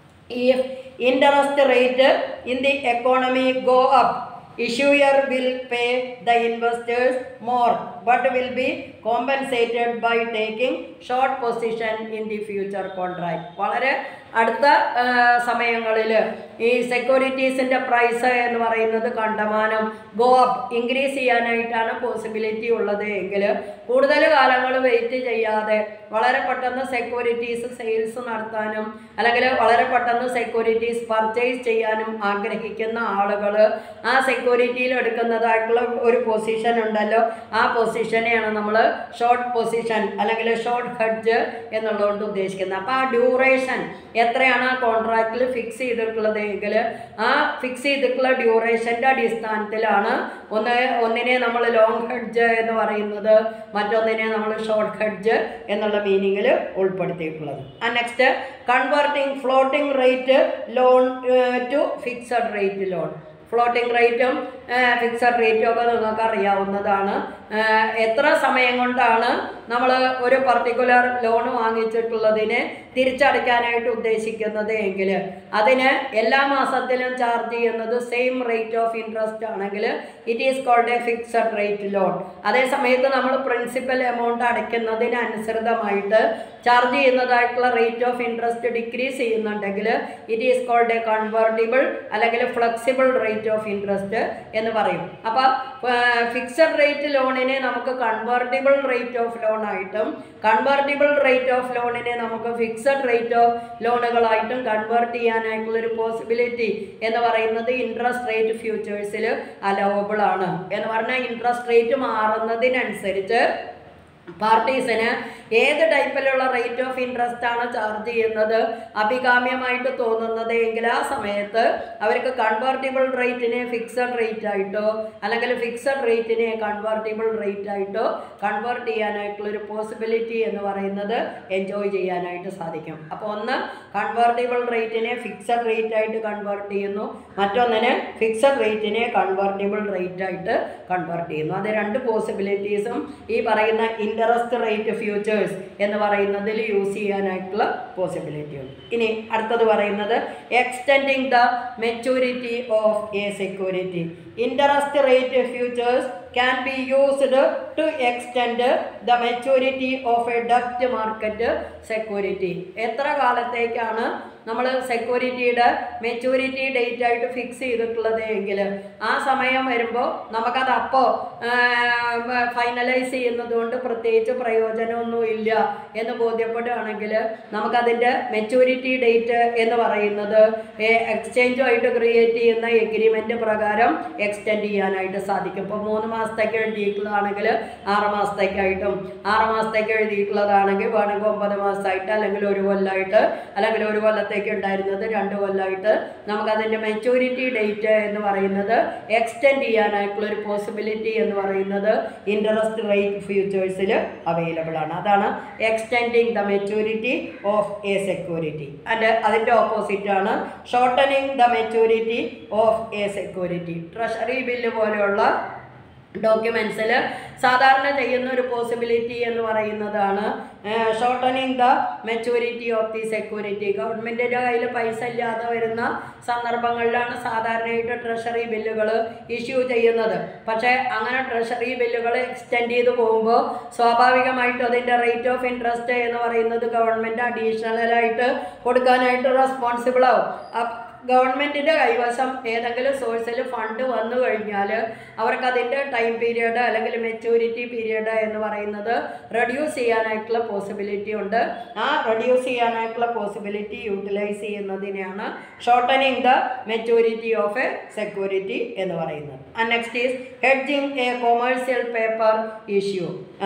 if interest rate in the economy go up issuer will pay the investors more but will be compensated by taking short position in the future contract വളരെ അടുത്ത സമയങ്ങളിൽ ഈ സെക്യൂരിറ്റീസിൻ്റെ price എന്ന് പറയുന്നത് കണ്ടമാനം go up increase ചെയ്യാനായിട്ടാണ് possibility ഉള്ളത് എങ്കിൽ കൂടുതൽ കാലങ്ങൾ വെയിറ്റ് ചെയ്യാതെ വളരെ പെട്ടെന്ന് സെക്യൂരിറ്റീസ് സെയിൽസ് നടത്താനും അല്ലെങ്കിൽ വളരെ പെട്ടെന്ന് സെക്യൂരിറ്റീസ് പർച്ചേസ് ചെയ്യാനും ആഗ്രഹിക്കുന്ന ആളുകൾ ആ സെക്യൂരിറ്റിയിൽ എടുക്കുന്നതായിട്ടുള്ള ഒരു പൊസിഷൻ ഉണ്ടല്ലോ ആ പൊസിഷനെയാണ് നമ്മൾ ഷോർട്ട് പൊസിഷൻ അല്ലെങ്കിൽ ഷോർട്ട് ഹെഡ്ജ് എന്നുള്ളതുകൊണ്ട് ഉദ്ദേശിക്കുന്നത് അപ്പോൾ ആ ഡ്യൂറേഷൻ എത്രയാണ് ആ കോൺട്രാക്റ്റിൽ ഫിക്സ് ചെയ്തിട്ടുള്ളത് എങ്കിൽ ആ ഫിക്സ് ചെയ്തിട്ടുള്ള ഡ്യൂറേഷൻ്റെ അടിസ്ഥാനത്തിലാണ് ഒന്ന് ഒന്നിനെ നമ്മൾ ലോങ് ഹെഡ്ജ് എന്ന് പറയുന്നത് മറ്റൊന്നിനെ നമ്മൾ ഷോർട്ട് ഹെഡ്ജ് എന്നുള്ള മീനിങ്ങിൽ ഉൾപ്പെടുത്തിയിട്ടുള്ളത് ആ next converting floating rate loan to fixed rate loan floating റേറ്റും ഫിക്സഡ് റേറ്റും ഒക്കെ നിങ്ങൾക്ക് അറിയാവുന്നതാണ് എത്ര സമയം കൊണ്ടാണ് നമ്മൾ ഒരു പർട്ടിക്കുലർ ലോൺ വാങ്ങിച്ചിട്ടുള്ളതിനെ തിരിച്ചടയ്ക്കാനായിട്ട് ഉദ്ദേശിക്കുന്നത് എങ്കിൽ അതിന് എല്ലാ മാസത്തിലും ചാർജ് ചെയ്യുന്നത് സെയിം റേറ്റ് ഓഫ് ഇൻട്രസ്റ്റ് ആണെങ്കിൽ it is called a fixed rate loan അതേ സമയത്ത് നമ്മൾ പ്രിൻസിപ്പൽ എമൗണ്ട് അടയ്ക്കുന്നതിന് അനുസൃതമായിട്ട് ചാർജ് ചെയ്യുന്നതായിട്ടുള്ള റേറ്റ് ഓഫ് ഇൻട്രസ്റ്റ് ഡിക്രീസ് ചെയ്യുന്നുണ്ടെങ്കിൽ it is called a convertible അല്ലെങ്കിൽ ഫ്ലെക്സിബിൾ റേറ്റ് ഓഫ് ഇൻട്രസ്റ്റ് എന്ന് പറയും അപ്പോൾ ഫിക്സഡ് റേറ്റ് ലോണിനെ നമുക്ക് കൺവേർട്ടിബിൾ റേറ്റ് ഓഫ് ലോൺ ആയിട്ടും കൺവേർട്ടിബിൾ റേറ്റ് ഓഫ് ലോണിനെ നമുക്ക് ഫിക്സഡ് റേറ്റ് ഓഫ് ലോണുകളായിട്ടും കൺവേർട്ട് ചെയ്യാനായിട്ടുള്ള ഒരു പോസിബിലിറ്റി എന്ന് പറയുന്നത് ഇൻട്രസ്റ്റ് റേറ്റ് ഫ്യൂച്ചേഴ്സിൽ അലവബിൾ ആണ് എന്ന് പറഞ്ഞാൽ ഇൻട്രസ്റ്റ് റേറ്റ് മാറുന്നതിനനുസരിച്ച് പാർട്ടീസിന് ഏത് ടൈപ്പിലുള്ള റേറ്റ് ഓഫ് ഇൻട്രസ്റ്റ് ആണ് ചാർജ് ചെയ്യുന്നത് അഭികാമ്യമായിട്ട് തോന്നുന്നത് എങ്കിൽ ആ സമയത്ത് അവർക്ക് കൺവേർട്ടിബിൾ റേറ്റിനെ ഫിക്സഡ് റേറ്റ് ആയിട്ടോ അല്ലെങ്കിൽ ഫിക്സഡ് റേറ്റിനെ കൺവേർട്ടിബിൾ റേറ്റ് ആയിട്ടോ കൺവേർട്ട് ചെയ്യാനായിട്ടുള്ള ഒരു പോസിബിലിറ്റി എന്ന് പറയുന്നത് എൻജോയ് ചെയ്യാനായിട്ട് സാധിക്കും അപ്പോൾ ഒന്ന് കൺവേർട്ടിബിൾ റേറ്റിനെ ഫിക്സഡ് റേറ്റ് ആയിട്ട് കൺവേർട്ട് ചെയ്യുന്നു മറ്റൊന്നിന് ഫിക്സഡ് റേറ്റിനെ കൺവേർട്ടിബിൾ റേറ്റ് ആയിട്ട് കൺവേർട്ട് ചെയ്യുന്നു അത് രണ്ട് പോസിബിലിറ്റീസും ഈ പറയുന്ന ഇൻട്രസ്റ്റ് റേറ്റ് ഫ്യൂച്ചേഴ്സ് എന്ന് പറയുന്നതിൽ യൂസ് ചെയ്യാനായിട്ടുള്ള പോസിബിലിറ്റി ഉണ്ട് ഇനി അടുത്തത് പറയുന്നത് extending the maturity of a security interest rate futures can be used to extend the maturity of a ഡെപ്റ്റ് മാർക്കറ്റ് സെക്യൂരിറ്റി എത്ര കാലത്തേക്കാണ് നമ്മൾ സെക്യൂരിറ്റിയുടെ മെച്ചൂരിറ്റി ഡേറ്റ് ആയിട്ട് ഫിക്സ് ചെയ്തിട്ടുള്ളത് എങ്കിൽ ആ സമയം വരുമ്പോൾ നമുക്കത് അപ്പോൾ ഫൈനലൈസ് ചെയ്യുന്നത് കൊണ്ട് പ്രത്യേകിച്ച് പ്രയോജനമൊന്നും ഇല്ല എന്ന് ബോധ്യപ്പെടുകയാണെങ്കിൽ നമുക്കതിൻ്റെ മെച്ചൂരിറ്റി ഡേറ്റ് എന്ന് പറയുന്നത് എക്സ്ചേഞ്ചുമായിട്ട് ക്രിയേറ്റ് ചെയ്യുന്ന എഗ്രിമെൻ്റ് പ്രകാരം എക്സ്റ്റെൻഡ് ചെയ്യാനായിട്ട് സാധിക്കും ഇപ്പോൾ മൂന്ന് മാസത്തേക്ക് എഴുതിയിട്ടുള്ളതാണെങ്കിൽ ആറ് മാസത്തേക്കായിട്ടും ആറ് മാസത്തേക്ക് എഴുതിയിട്ടുള്ളതാണെങ്കിൽ വേണമെങ്കിൽ ഒമ്പത് മാസമായിട്ട് അല്ലെങ്കിൽ ഒരു കൊല്ലമായിട്ട് അല്ലെങ്കിൽ ഒരു കൊല്ലത്തേക്ക് ഉണ്ടായിരുന്നത് രണ്ട് കൊല്ലമായിട്ട് നമുക്കതിൻ്റെ മെച്യൂരിറ്റി ഡേറ്റ് എന്ന് പറയുന്നത് എക്സ്റ്റെൻഡ് ചെയ്യാനായിട്ടുള്ള ഒരു പോസിബിലിറ്റി എന്ന് പറയുന്നത് ഇൻട്രസ്റ്റ് റേറ്റ് ഫ്യൂച്ചേഴ്സിൽ അവൈലബിൾ ആണ് അതാണ് extending the maturity of a security and അതിൻ്റെ ഓപ്പോസിറ്റ് ആണ് shortening the maturity of a security treasury bill പോലെയുള്ള ഡോക്യുമെൻസിൽ സാധാരണ ചെയ്യുന്ന ഒരു പോസിബിലിറ്റി എന്ന് പറയുന്നതാണ് shortening the maturity of the security ഗവൺമെൻറ്റിൻ്റെ കയ്യിൽ പൈസ ഇല്ലാതെ വരുന്ന സന്ദർഭങ്ങളിലാണ് സാധാരണയായിട്ട് ട്രഷറി ബില്ലുകൾ ഇഷ്യൂ ചെയ്യുന്നത് പക്ഷേ അങ്ങനെ ട്രഷറി ബില്ലുകൾ എക്സ്റ്റെൻഡ് ചെയ്ത് പോകുമ്പോൾ സ്വാഭാവികമായിട്ടും അതിൻ്റെ റേറ്റ് ഓഫ് ഇൻട്രസ്റ്റ് എന്ന് പറയുന്നത് ഗവൺമെൻറ് അഡീഷണലായിട്ട് കൊടുക്കാനായിട്ട് റെസ്പോൺസിബിൾ ആവും അപ്പ് ഗവൺമെൻറ്റിൻ്റെ കൈവശം ഏതെങ്കിലും സോഴ്സിൽ ഫണ്ട് വന്നു കഴിഞ്ഞാൽ അവർക്ക് അതിൻ്റെ ടൈം പീരിയഡ് അല്ലെങ്കിൽ മെച്യൂരിറ്റി പീരിയഡ് എന്ന് പറയുന്നത് റെഡ്യൂസ് ചെയ്യാനായിട്ടുള്ള പോസിബിലിറ്റി ഉണ്ട് ആ റെഡ്യൂസ് ചെയ്യാനായിട്ടുള്ള പോസിബിലിറ്റി യൂട്ടിലൈസ് ചെയ്യുന്നതിനെയാണ് shortening the maturity of a security എന്ന് പറയുന്നത് and next is hedging a commercial paper issue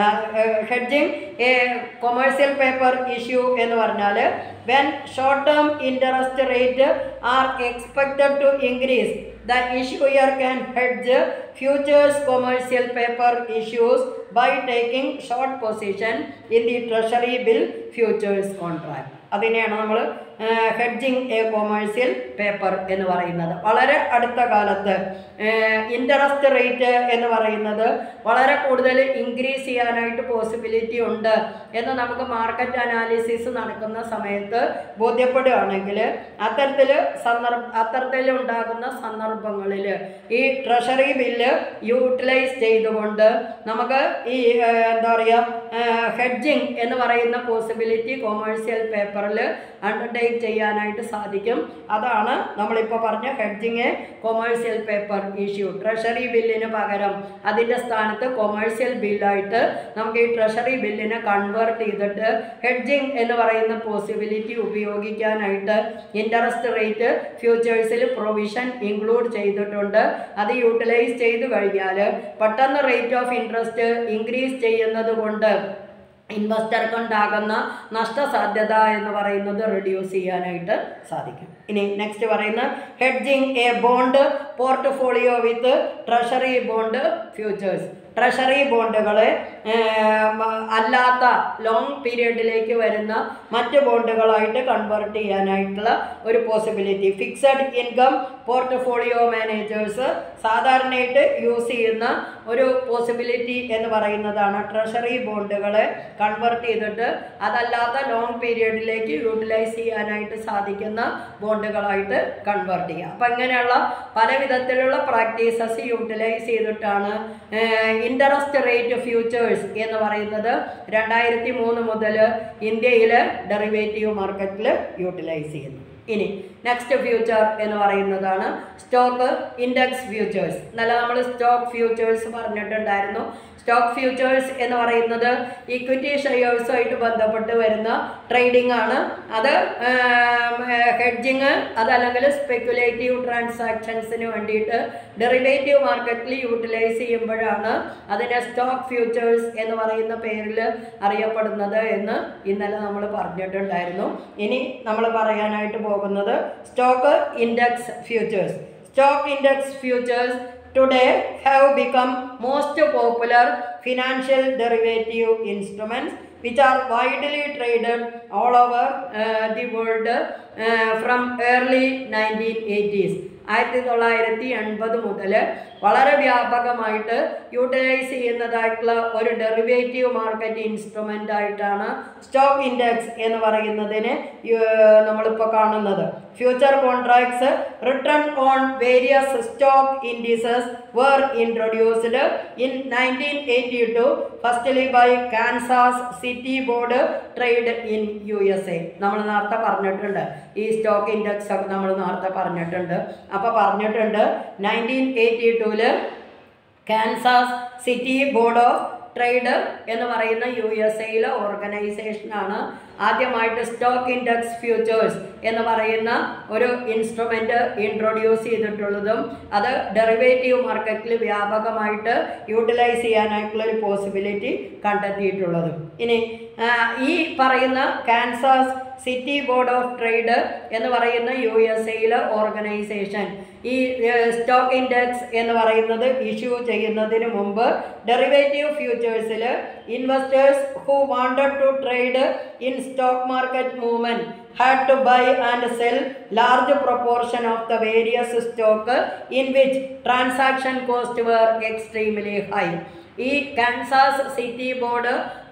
hedging a commercial paper issue എന്ന് പറഞ്ഞാൽ when short term interest rate are expected to increase the issuer can hedge futures commercial paper issues by taking short position in the treasury bill futures contract അതിനെയാണ് നമ്മൾ hedging a commercial paper എന്ന് പറയുന്നത് വളരെ അടുത്ത കാലത്ത് interest rate എന്ന് പറയുന്നത് വളരെ കൂടുതൽ ഇൻക്രീസ് ചെയ്യാനായിട്ട് പോസിബിലിറ്റി ഉണ്ട് എന്ന് നമുക്ക് മാർക്കറ്റ് അനാലിസിസ് നടക്കുന്ന സമയത്ത് ബോധ്യപ്പെടുകയാണെങ്കിൽ അത്തരത്തിൽ സന്ദർഭ അത്തരത്തിലുണ്ടാകുന്ന സന്ദർഭങ്ങളിൽ ഈ ട്രഷറി ബില്ല് യൂട്ടിലൈസ് ചെയ്തുകൊണ്ട് നമുക്ക് ഈ ഏഹ്, എന്താ പറയുക ഹെഡ്ജിങ് എന്ന് പറയുന്ന പോസിബിലിറ്റി കൊമേഴ്സ്യൽ പേപ്പറിൽ അണ്ടർടേക്ക് ചെയ്യാനായിട്ട് സാധിക്കും അതാണ് നമ്മളിപ്പോൾ പറഞ്ഞ hedging commercial paper issue treasury ബില്ലിന് പകരം അതിൻ്റെ സ്ഥാനത്ത് കൊമേഴ്സ്യൽ ബില്ലായിട്ട് നമുക്ക് ഈ ട്രഷറി ബില്ലിനെ കൺവേർട്ട് ചെയ്തിട്ട് ഹെഡ്ജിങ് എന്ന് പറയുന്ന പോസിബിലിറ്റി ഉപയോഗിക്കാനായിട്ട് ഇൻട്രസ്റ്റ് റേറ്റ് ഫ്യൂച്ചേഴ്സിൽ പ്രൊവിഷൻ ഇൻക്ലൂഡ് ചെയ്തിട്ടുണ്ട് അത് യൂട്ടിലൈസ് ചെയ്തു കഴിഞ്ഞാൽ പെട്ടെന്ന് റേറ്റ് ഓഫ് ഇൻട്രസ്റ്റ് ഇൻക്രീസ് ചെയ്യുന്നത് കൊണ്ട് ഇൻവെസ്റ്റർക്ക് ഉണ്ടാകുന്ന നഷ്ടസാധ്യത എന്ന് പറയുന്നത് റെഡ്യൂസ് ചെയ്യാനായിട്ട് സാധിക്കും ഇനി നെക്സ്റ്റ് പറയുന്ന hedging a bond portfolio with treasury bond futures treasury ബോണ്ടുകളെ അല്ലാത്ത ലോങ് പീരീഡിലേക്ക് വരുന്ന മറ്റ് ബോണ്ടുകളായിട്ട് കൺവേർട്ട് ചെയ്യാനായിട്ടുള്ള ഒരു possibility fixed income portfolio managers സാധാരണയായിട്ട് യൂസ് ചെയ്യുന്ന ഒരു പോസിബിലിറ്റി എന്ന് പറയുന്നതാണ് ട്രഷറി ബോണ്ടുകളെ കൺവേർട്ട് ചെയ്തിട്ട് അതല്ലാത്ത ലോങ് പീരീഡിലേക്ക് യൂട്ടിലൈസ് ചെയ്യാനായിട്ട് സാധിക്കുന്ന ബോണ്ടുകളായിട്ട് കൺവേർട്ട് ചെയ്യുക അപ്പം ഇങ്ങനെയുള്ള പല വിധത്തിലുള്ള പ്രാക്ടീസസ് യൂട്ടിലൈസ് ചെയ്തിട്ടാണ് ഇൻട്രസ്റ്റ് റേറ്റ് ഫ്യൂച്ചേഴ്സ് എന്ന് പറയുന്നത് രണ്ടായിരത്തി മൂന്ന് മുതൽ ഇന്ത്യയിൽ ഡെറിവേറ്റീവ് മാർക്കറ്റിൽ യൂട്ടിലൈസ് ചെയ്യുന്നു ഇനി നെക്സ്റ്റ് ഫ്യൂച്ചർ എന്ന് പറയുന്നതാണ് സ്റ്റോക്ക് ഇൻഡെക്സ് ഫ്യൂച്ചേഴ്സ് ഇന്നലെ നമ്മൾ സ്റ്റോക്ക് ഫ്യൂച്ചേഴ്സ് പറഞ്ഞിട്ടുണ്ടായിരുന്നു സ്റ്റോക്ക് ഫ്യൂച്ചേഴ്സ് എന്ന് പറയുന്നത് ഇക്വിറ്റി ഷെയർസുമായിട്ട് ബന്ധപ്പെട്ട് വരുന്ന ട്രേഡിംഗ് ആണ് അത് ഹെഡ്ജിങ് അതല്ലെങ്കിൽ സ്പെക്കുലേറ്റീവ് ട്രാൻസാക്ഷൻസിന് വേണ്ടിയിട്ട് ഡെറിവേറ്റീവ് മാർക്കറ്റിൽ യൂട്ടിലൈസ് ചെയ്യുമ്പോഴാണ് അതിനെ സ്റ്റോക്ക് ഫ്യൂച്ചേഴ്സ് എന്ന് പറയുന്ന പേരിൽ അറിയപ്പെടുന്നത് എന്ന് ഇന്നലെ നമ്മൾ പറഞ്ഞിട്ടുണ്ടായിരുന്നു ഇനി നമ്മൾ പറയാനായിട്ട് പോകുന്നത് stock index futures stock index futures today have become most popular financial derivative instruments which are widely traded all over uh, the world uh, from early 1980s ആയിരത്തി തൊള്ളായിരത്തി എൺപത് മുതൽ വളരെ വ്യാപകമായിട്ട് യൂട്ടിലൈസ് ചെയ്യുന്നതായിട്ടുള്ള ഒരു ഡെറിവേറ്റീവ് മാർക്കറ്റ് ഇൻസ്ട്രുമെൻ്റ് ആയിട്ടാണ് stock index എന്ന് പറയുന്നതിന് യു- നമ്മളിപ്പോൾ കാണുന്നത് future contracts return on various stock indices were introduced in 1982 firstly by Kansas City Board Trade in USA നമ്മൾ നേരത്തെ പറഞ്ഞിട്ടുണ്ട് ഈ സ്റ്റോക്ക് ഇൻഡെക്സ് ഒക്കെ നമ്മൾ നേരത്തെ പറഞ്ഞിട്ടുണ്ട് അപ്പോൾ പറഞ്ഞിട്ടുണ്ട് നയൻറ്റീൻ എയ്റ്റി ടൂവിൽ Kansas City Board of Trade എന്ന് പറയുന്ന യു എസ് എയിലെ ഓർഗനൈസേഷനാണ് ആദ്യമായിട്ട് സ്റ്റോക്ക് ഇൻഡെക്സ് ഫ്യൂച്ചേഴ്സ് എന്ന് പറയുന്ന ഒരു ഇൻസ്ട്രുമെൻ്റ് ഇൻട്രൊഡ്യൂസ് ചെയ്തിട്ടുള്ളതും അത് ഡെറിവേറ്റീവ് മാർക്കറ്റിൽ വ്യാപകമായിട്ട് യൂട്ടിലൈസ് ചെയ്യാനായിട്ടുള്ള ഒരു പോസിബിലിറ്റി കണ്ടെത്തിയിട്ടുള്ളതും ഇനി ആ, ഈ പറയുന്ന Kansas City Board of Trade എന്ന് പറയുന്ന യു എസ് എയിലെ ഓർഗനൈസേഷൻ ഈ സ്റ്റോക്ക് ഇൻഡെക്സ് എന്ന് പറയുന്നത് ഇഷ്യൂ ചെയ്യുന്നതിന് മുമ്പ് ഡെറിവേറ്റീവ് ഫ്യൂച്ചേഴ്സിൽ investors who wanted to trade in stock market movement had to buy and sell large proportion of the various stock in which transaction cost were extremely high ഈ Kansas City Board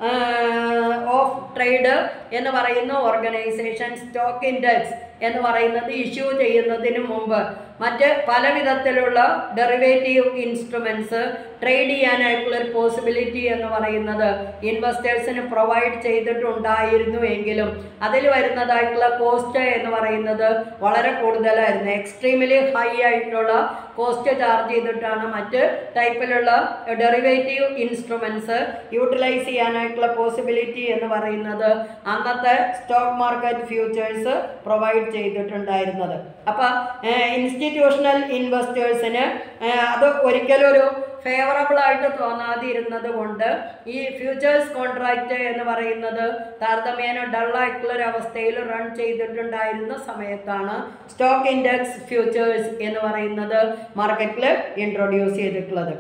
of Trade എന്ന് പറയുന്ന organisation stock index എന്ന് പറയുന്നത് issue ചെയ്യുന്നതിന് മുമ്പ് മറ്റ് പല വിധത്തിലുള്ള ഡെറിവേറ്റീവ് ഇൻസ്ട്രുമെൻറ്റ്സ് ട്രേഡ് ചെയ്യാനായിട്ടുള്ള ഒരു പോസിബിലിറ്റി എന്ന് പറയുന്നത് ഇൻവെസ്റ്റേഴ്സിന് പ്രൊവൈഡ് ചെയ്തിട്ടുണ്ടായിരുന്നു എങ്കിലും അതിൽ വരുന്നതായിട്ടുള്ള കോസ്റ്റ് എന്ന് പറയുന്നത് വളരെ കൂടുതലായിരുന്നു എക്സ്ട്രീംലി ഹൈ ആയിട്ടുള്ള കോസ്റ്റ് ചാർജ് ചെയ്തിട്ടാണ് മറ്റ് ടൈപ്പിലുള്ള ഡെറിവേറ്റീവ് ഇൻസ്ട്രുമെൻറ്റ്സ് യൂട്ടിലൈസ് ചെയ്യാനായിട്ടുള്ള പോസിബിലിറ്റി എന്ന് പറയുന്നത് അന്നത്തെ സ്റ്റോക്ക് മാർക്കറ്റ് ഫ്യൂച്ചേഴ്സ് പ്രൊവൈഡ് ചെയ്തിട്ടുണ്ടായിരുന്നത് അപ്പം ഇൻസ്റ്റിറ്റ്യൂഷണൽ ഇൻവെസ്റ്റേഴ്സിന് അത് ഒരിക്കലും ഒരു ഫേവറബിൾ ആയിട്ട് തോന്നാതിരുന്നത് കൊണ്ട് ഈ ഫ്യൂച്ചേഴ്സ് കോൺട്രാക്റ്റ് എന്ന് പറയുന്നത് താരതമ്യേന ഡള്ളായിട്ടുള്ള ഒരു അവസ്ഥയിൽ റൺ ചെയ്തിട്ടുണ്ടായിരുന്ന സമയത്താണ് സ്റ്റോക്ക് ഇൻഡെക്സ് ഫ്യൂച്ചേഴ്സ് എന്ന് പറയുന്നത് മാർക്കറ്റിൽ ഇൻട്രൊഡ്യൂസ് ചെയ്തിട്ടുള്ളത്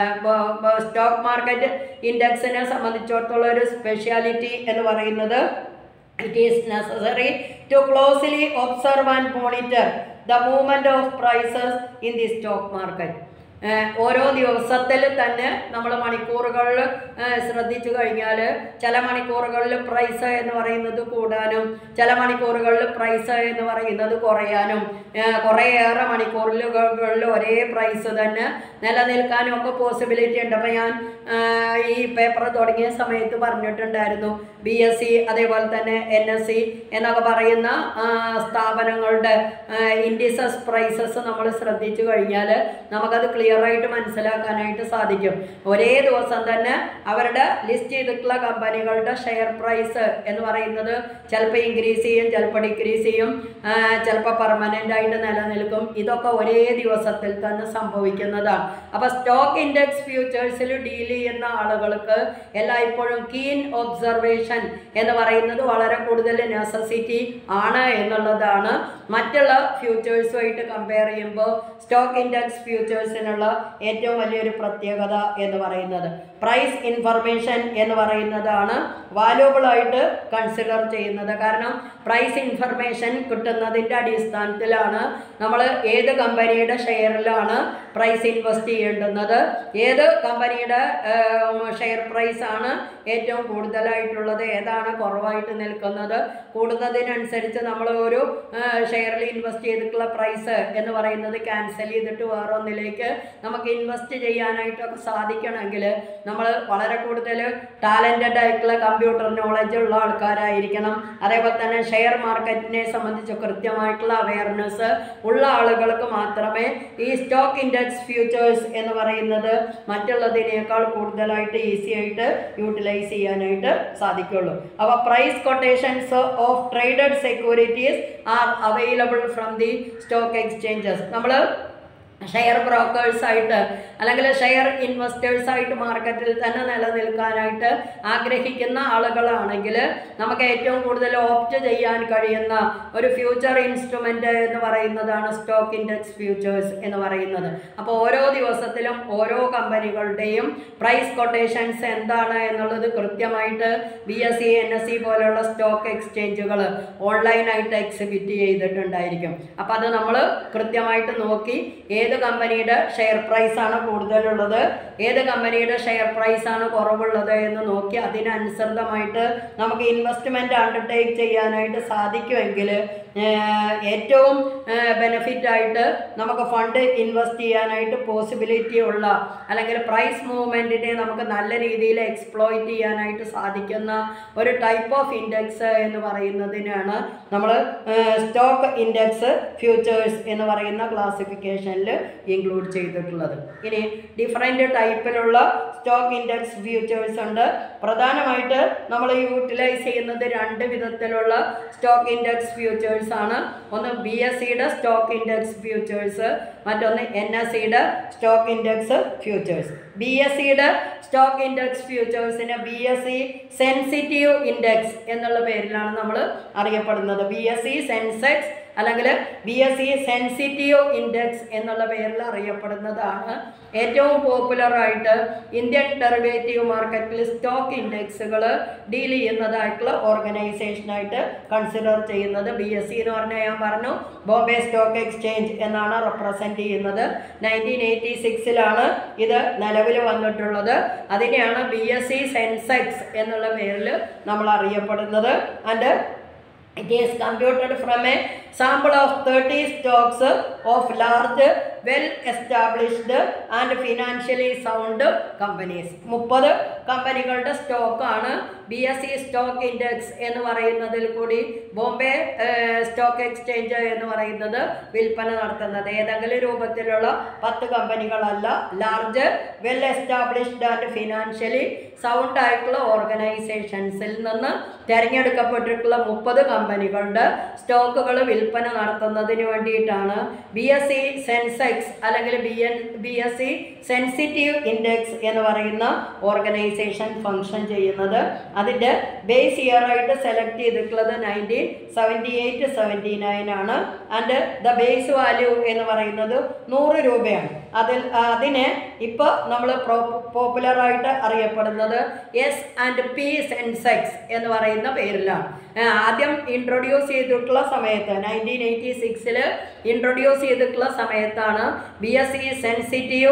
സ്റ്റോക്ക് മാർക്കറ്റ് ഇൻഡെക്സിനെ സംബന്ധിച്ചിടത്തോളം ഒരു സ്പെഷ്യാലിറ്റി എന്ന് പറയുന്നത് it is necessary to closely observe and monitor the movement of prices in the stock market ഏഹ് ഓരോ ദിവസത്തിൽ തന്നെ നമ്മൾ മണിക്കൂറുകളിൽ ശ്രദ്ധിച്ചു കഴിഞ്ഞാൽ ചില മണിക്കൂറുകളിൽ പ്രൈസ് എന്ന് പറയുന്നത് കൂടാനും ചില മണിക്കൂറുകളിൽ പ്രൈസ് എന്ന് പറയുന്നത് കുറയാനും ഏഹ് കുറേയേറെ മണിക്കൂറുകളിൽ ഒരേ പ്രൈസ് തന്നെ നിലനിൽക്കാനും ഒക്കെ പോസിബിലിറ്റി ഉണ്ട് അപ്പോൾ ഞാൻ ഏഹ് ഈ പേപ്പർ തുടങ്ങിയ സമയത്ത് പറഞ്ഞിട്ടുണ്ടായിരുന്നു ബി എസ് സി അതേപോലെ തന്നെ എൻ എസ് സി എന്നൊക്കെ പറയുന്ന ആ, സ്ഥാപനങ്ങളുടെ ഇൻഡിസസ് പ്രൈസസ് നമ്മൾ ശ്രദ്ധിച്ചു കഴിഞ്ഞാൽ നമുക്കത് ക്ലിയർ ആയിട്ട് മനസ്സിലാക്കാനായിട്ട് സാധിക്കും ഒരേ ദിവസം തന്നെ അവരുടെ ലിസ്റ്റ് ചെയ്തിട്ടുള്ള കമ്പനികളുടെ ഷെയർ പ്രൈസ് എന്ന് പറയുന്നത് ചിലപ്പോൾ ഇൻക്രീസ് ചെയ്യും ചിലപ്പോൾ ഡിക്രീസ് ചെയ്യും ആ, ചിലപ്പോൾ പെർമനൻ്റ് ആയിട്ട് നിലനിൽക്കും ഇതൊക്കെ ഒരേ ദിവസത്തിൽ തന്നെ സംഭവിക്കുന്നതാണ് അപ്പോൾ സ്റ്റോക്ക് ഇൻഡെക്സ് ഫ്യൂച്ചേഴ്സിൽ ഡീൽ ചെയ്യുന്ന ആളുകൾക്ക് എല്ലായ്പ്പോഴും കീൻ ഒബ്സർവേഷൻ എന്ന് പറയുന്നത് വളരെ കൂടുതൽ നെസസിറ്റി ആണ് എന്നുള്ളതാണ് മറ്റുള്ള ഫ്യൂച്ചേഴ്സുമായിട്ട് കമ്പയർ ചെയ്യുമ്പോൾ സ്റ്റോക്ക് ഇൻഡെക്സ് ഫ്യൂച്ചേഴ്സിനുള്ള ഏറ്റവും വലിയൊരു പ്രത്യേകത എന്ന് പറയുന്നത് പ്രൈസ് ഇൻഫർമേഷൻ എന്ന് പറയുന്നതാണ് വാല്യൂബിൾ ആയിട്ട് കൺസിഡർ ചെയ്യുന്നത് കാരണം പ്രൈസ് ഇൻഫർമേഷൻ കിട്ടുന്നതിൻ്റെ അടിസ്ഥാനത്തിലാണ് നമ്മൾ ഏത് കമ്പനിയുടെ ഷെയറിലാണ് പ്രൈസ് ഇൻവെസ്റ്റ് ചെയ്യേണ്ടുന്നത് ഏത് കമ്പനിയുടെ ഷെയർ പ്രൈസ് ആണ് ഏറ്റവും കൂടുതലായിട്ടുള്ളത് ഏതാണ് കുറവായിട്ട് നിൽക്കുന്നത് കൂടുന്നതിനനുസരിച്ച് നമ്മൾ ഒരു ഷെയറിൽ ഇൻവെസ്റ്റ് ചെയ്തിട്ടുള്ള പ്രൈസ് എന്ന് പറയുന്നത് ക്യാൻസൽ ചെയ്തിട്ട് വേറെ ഒന്നിലേക്ക് നമുക്ക് ഇൻവെസ്റ്റ് ചെയ്യാനായിട്ടൊക്കെ സാധിക്കണമെങ്കിൽ നമ്മൾ വളരെ കൂടുതൽ ടാലൻറ്റഡ് ആയിട്ടുള്ള കമ്പ്യൂട്ടർ നോളജ് ഉള്ള ആൾക്കാരായിരിക്കണം അതേപോലെ തന്നെ ഷെയർ മാർക്കറ്റിനെ സംബന്ധിച്ച് കൃത്യമായിട്ടുള്ള അവയർനെസ് ഉള്ള ആളുകൾക്ക് മാത്രമേ ഈ സ്റ്റോക്ക് ഇൻഡെക്സ് ഫ്യൂച്ചേഴ്സ് എന്ന് പറയുന്നത് മറ്റുള്ളതിനേക്കാൾ കൂടുതലായിട്ട് ഈസി ആയിട്ട് യൂട്ടിലൈസ് ചെയ്യാനായിട്ട് സാധിക്കുള്ളൂ അപ്പോൾ price quotations of traded securities are available from the stock exchanges നമ്മൾ ഷെയർ ബ്രോക്കേഴ്സ് ആയിട്ട് അല്ലെങ്കിൽ ഷെയർ ഇൻവെസ്റ്റേഴ്സ് ആയിട്ട് മാർക്കറ്റിൽ തന്നെ നിലനിൽക്കാനായിട്ട് ആഗ്രഹിക്കുന്ന ആളുകളാണെങ്കിൽ നമുക്ക് ഏറ്റവും കൂടുതൽ ഓപ്റ്റ് ചെയ്യാൻ കഴിയുന്ന ഒരു ഫ്യൂച്ചർ ഇൻസ്ട്രുമെൻ്റ് എന്ന് പറയുന്നതാണ് സ്റ്റോക്ക് ഇൻഡെക്സ് ഫ്യൂച്ചേഴ്സ് എന്ന് പറയുന്നത് അപ്പോൾ ഓരോ ദിവസത്തിലും ഓരോ കമ്പനികളുടെയും പ്രൈസ് കൊട്ടേഷൻസ് എന്താണ് എന്നുള്ളത് കൃത്യമായിട്ട് B S C N S C പോലെയുള്ള സ്റ്റോക്ക് എക്സ്ചേഞ്ചുകൾ ഓൺലൈനായിട്ട് എക്സിബിറ്റ് ചെയ്തിട്ടുണ്ടായിരിക്കും അപ്പോൾ അത് നമ്മൾ കൃത്യമായിട്ട് നോക്കി ഏത് കമ്പനിയുടെ ഷെയർ പ്രൈസ് ആണ് കൂടുതലുള്ളത് ഏത് കമ്പനിയുടെ ഷെയർ പ്രൈസ് ആണ് കുറവുള്ളത് എന്ന് നോക്കി അതിനനുസൃതമായിട്ട് നമുക്ക് ഇൻവെസ്റ്റ്മെൻറ്റ് അണ്ടർടേക്ക് ചെയ്യാനായിട്ട് സാധിക്കുമെങ്കിൽ ഏഹ്, ഏറ്റവും ബെനിഫിറ്റ് ആയിട്ട് നമുക്ക് ഫണ്ട് ഇൻവെസ്റ്റ് ചെയ്യാനായിട്ട് പോസിബിലിറ്റി ഉള്ള അല്ലെങ്കിൽ പ്രൈസ് മൂവ്മെൻറ്റിനെ നമുക്ക് നല്ല രീതിയിൽ എക്സ്പ്ലോയിറ്റ് ചെയ്യാനായിട്ട് സാധിക്കുന്ന ഒരു ടൈപ്പ് ഓഫ് ഇൻഡെക്സ് എന്ന് പറയുന്നതിനാണ് നമ്മൾ സ്റ്റോക്ക് ഇൻഡെക്സ് ഫ്യൂച്ചേഴ്സ് എന്ന് പറയുന്ന ക്ലാസിഫിക്കേഷനിൽ ഇൻക്ലൂഡ് ചെയ്തിട്ടുള്ളത് ഇനി ഡിഫറെൻ്റ് ടൈപ്പിലുള്ള സ്റ്റോക്ക് ഇൻഡെക്സ് ഫ്യൂച്ചേഴ്സ് ഉണ്ട് പ്രധാനമായിട്ട് നമ്മൾ യൂട്ടിലൈസ് ചെയ്യുന്നത് രണ്ട് വിധത്തിലുള്ള സ്റ്റോക്ക് ഇൻഡെക്സ് ഫ്യൂച്ചേഴ്സ് ആണ് ഒന്ന് ബി എസ് സിയുടെ സ്റ്റോക്ക് ഇൻഡെക്സ് ഫ്യൂച്ചേഴ്സ് മറ്റൊന്ന് എൻ എസ് സിയുടെ stock index futures B S സിയുടെ സ്റ്റോക്ക് ഇൻഡെക്സ് ഫ്യൂച്ചേഴ്സിന് B S C sensitive index എന്നുള്ള പേരിലാണ് നമ്മൾ അറിയപ്പെടുന്നത് ബി എസ് സി സെൻസെക്സ് അല്ലെങ്കിൽ B S C sensitive index എന്നുള്ള പേരിൽ അറിയപ്പെടുന്നതാണ് ഏറ്റവും പോപ്പുലറായിട്ട് ഇന്ത്യൻ ഡെറിവേറ്റീവ് മാർക്കറ്റിൽ സ്റ്റോക്ക് ഇൻഡെക്സുകൾ ഡീൽ ചെയ്യുന്നതായിട്ടുള്ള ഓർഗനൈസേഷനായിട്ട് കൺസിഡർ ചെയ്യുന്നത് ബി എസ് സി എന്ന് പറഞ്ഞാൽ ഞാൻ പറഞ്ഞു ബോംബെ സ്റ്റോക്ക് എക്സ്ചേഞ്ച് എന്നാണ് റെപ്രസെൻറ്റ് ചെയ്യുന്നത് നയൻറ്റീൻ എയ്റ്റി സിക്സിലാണ് ഇത് നിലവിൽ വന്നിട്ടുള്ളത് അതിനെയാണ് ബി എസ് സി സെൻസെക്സ് എന്നുള്ള പേരിൽ നമ്മൾ അറിയപ്പെടുന്നത് and It is computed from a sample of 30 stocks of large, well established and financially sound companies. മുപ്പത് കമ്പനികളുടെ സ്റ്റോക്കാണ് B S C stock index എന്ന് പറയുന്നതിൽ കൂടി ബോംബെ സ്റ്റോക്ക് എക്സ്ചേഞ്ച് എന്ന് പറയുന്നത് വിൽപ്പന നടത്തുന്നത് ഏതെങ്കിലും രൂപത്തിലുള്ള പത്ത് കമ്പനികളല്ല large well established and financially sound ആയിട്ടുള്ള ഓർഗനൈസേഷൻസിൽ നിന്ന് തിരഞ്ഞെടുക്കപ്പെട്ടിട്ടുള്ള മുപ്പത് കമ്പനികളുടെ സ്റ്റോക്കുകൾ വിൽപ്പന നടത്തുന്നതിന് വേണ്ടിയിട്ടാണ് ബി എസ് സി സെൻസെക്സ് അല്ലെങ്കിൽ B N B S C sensitive index എന്ന് പറയുന്ന ഓർഗനൈസേഷൻ ഫങ്ഷൻ ചെയ്യുന്നത് അതിൻ്റെ ബേസ് ഇയർ ആയിട്ട് സെലക്ട് ചെയ്തിട്ടുള്ളത് nineteen seventy eight seventy nine ആണ് ആൻഡ് ദ ബേസ് വാല്യൂ എന്ന് പറയുന്നത് നൂറ് രൂപയാണ് അതിൽ അതിനെ ഇപ്പോൾ നമ്മൾ പോപ്പുലറായിട്ട് അറിയപ്പെടുന്നത് എസ് ആൻഡ് പി സെൻസെക്സ് എന്ന് പറയുന്ന പേരിലാണ് ആ, ആദ്യം ഇൻട്രൊഡ്യൂസ് ചെയ്തിട്ടുള്ള സമയത്ത് നയൻറ്റീൻ എയ്റ്റി സിക്സിൽ ഇൻട്രൊഡ്യൂസ് ചെയ്തിട്ടുള്ള സമയത്താണ് B S C sensitive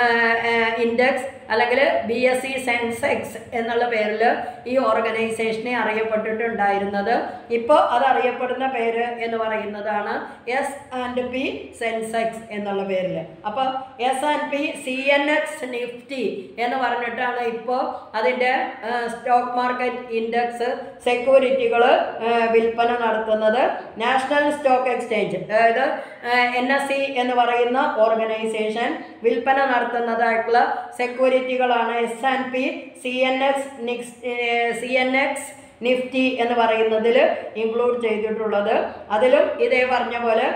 index അല്ലെങ്കിൽ ബി എസ് സി സെൻസെക്സ് എന്നുള്ള പേരിൽ ഈ ഓർഗനൈസേഷനെ അറിയപ്പെട്ടിട്ടുണ്ടായിരുന്നത് ഇപ്പോൾ അത് അറിയപ്പെടുന്ന പേര് എന്ന് പറയുന്നതാണ് എസ് ആൻഡ് പി സെൻസെക്സ് എന്നുള്ള പേരിൽ അപ്പോൾ S and P C N X Nifty എന്ന് പറഞ്ഞിട്ടാണ് ഇപ്പോൾ അതിൻ്റെ സ്റ്റോക്ക് മാർക്കറ്റ് ഇൻഡെക്സ് സെക്യൂരിറ്റികൾ വിൽപ്പന നടത്തുന്നത് നാഷണൽ സ്റ്റോക്ക് എക്സ്ചേഞ്ച് അതായത് എൻ എസ് സി എന്ന് പറയുന്ന ഓർഗനൈസേഷൻ വിൽപ്പന നടത്തുന്നതായിട്ടുള്ള സെക്യൂരിറ്റികളാണ് S and P C N X നിക്സ് സി എൻ എക്സ് നിഫ്റ്റി എന്ന് പറയുന്നതിൽ ഇൻക്ലൂഡ് ചെയ്തിട്ടുള്ളത് അതിലും ഇതേ പറഞ്ഞ പോലെ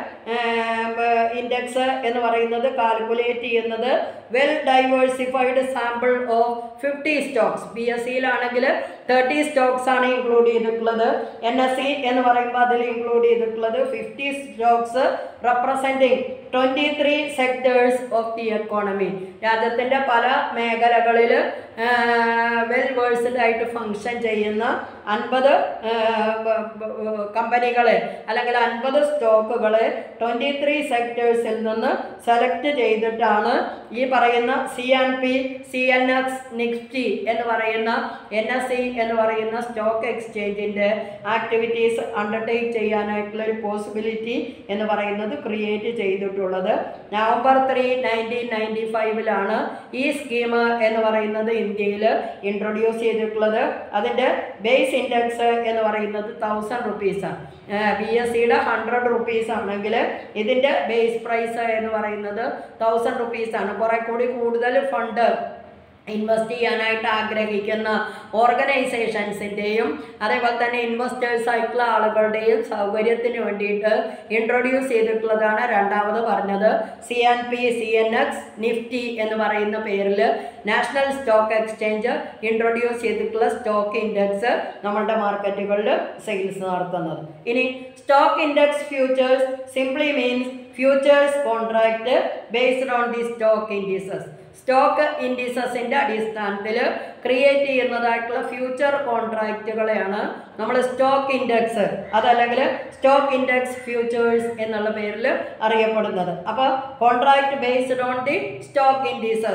ഇൻഡെക്സ് എന്ന് പറയുന്നത് കാൽക്കുലേറ്റ് ചെയ്യുന്നത് well diversified sample of fifty stocks B S സിയിലാണെങ്കിൽ തേർട്ടി സ്റ്റോക്സ് ആണ് ഇൻക്ലൂഡ് ചെയ്തിട്ടുള്ളത് എൻ എസ് സി എന്ന് പറയുമ്പോൾ അതിൽ ഇൻക്ലൂഡ് ചെയ്തിട്ടുള്ളത് fifty stocks representing twenty three sectors of the economy രാജ്യത്തിൻ്റെ പല മേഖലകളിൽ വെൽ വേഴ്സ്ഡ് ആയിട്ട് ഫങ്ഷൻ ചെയ്യുന്ന അൻപത് കമ്പനികളെ അല്ലെങ്കിൽ അൻപത് സ്റ്റോക്കുകളെ ട്വൻറ്റി ത്രീ സെക്ടേഴ്സിൽ നിന്ന് സെലക്ട് ചെയ്തിട്ടാണ് ഈ പറയുന്ന C N P C N X Nifty എന്ന് പറയുന്ന എൻ എസ് സി എന്ന് പറയുന്ന സ്റ്റോക്ക് എക്സ്ചേഞ്ചിൻ്റെ ആക്ടിവിറ്റീസ് അണ്ടർടേക്ക് ചെയ്യാനായിട്ടുള്ള ഒരു പോസിബിലിറ്റി എന്ന് പറയുന്നത് ക്രിയേറ്റ് ചെയ്തിട്ടുള്ളത് നവംബർ ത്രീ നയൻറ്റീൻ നയൻറ്റി ഫൈവിലാണ് ഈ സ്കീം എന്ന് പറയുന്നത് ഇന്ത്യയിൽ ഇൻട്രൊഡ്യൂസ് ചെയ്തിട്ടുള്ളത് അതിൻ്റെ ബേസ് ഇൻഡെക്സ് എന്ന് പറയുന്നത് തൗസൻഡ് റുപ്പീസാണ് ബി എസ് സിയുടെ ഹൺഡ്രഡ് റുപ്പീസ് ആണെങ്കിൽ ഇതിൻ്റെ ബേസ് പ്രൈസ് എന്ന് പറയുന്നത് തൗസൻഡ് റുപ്പീസാണ് കുറെ കൂടി കൂടുതൽ ഫണ്ട് ഇൻവെസ്റ്റ് ചെയ്യാനായിട്ട് ആഗ്രഹിക്കുന്ന ഓർഗനൈസേഷൻസിൻ്റെയും അതേപോലെ തന്നെ ഇൻവെസ്റ്റേഴ്സ് ആയിട്ടുള്ള ആളുകളുടെയും സൗകര്യത്തിന് വേണ്ടിയിട്ട് ഇൻട്രൊഡ്യൂസ് ചെയ്തിട്ടുള്ളതാണ് രണ്ടാമത് പറഞ്ഞത് C N P C N X Nifty എന്ന് പറയുന്ന പേരിൽ നാഷണൽ സ്റ്റോക്ക് എക്സ്ചേഞ്ച് ഇൻട്രൊഡ്യൂസ് ചെയ്തിട്ടുള്ള സ്റ്റോക്ക് ഇൻഡെക്സ് നമ്മളുടെ മാർക്കറ്റുകളിൽ സെയിൽസ് നടത്തുന്നത് ഇനി stock index futures simply means futures contract based on the stock indices stock ഇൻഡിസസിൻ്റെ അടിസ്ഥാനത്തിൽ ക്രിയേറ്റ് ചെയ്യുന്നതായിട്ടുള്ള ഫ്യൂച്ചർ കോൺട്രാക്റ്റുകളെയാണ് നമ്മൾ സ്റ്റോക്ക് ഇൻഡെക്സ് അതല്ലെങ്കിൽ സ്റ്റോക്ക് ഇൻഡെക്സ് ഫ്യൂച്ചേഴ്സ് എന്നുള്ള പേരിൽ അറിയപ്പെടുന്നത് അപ്പോൾ contract based on the stock indices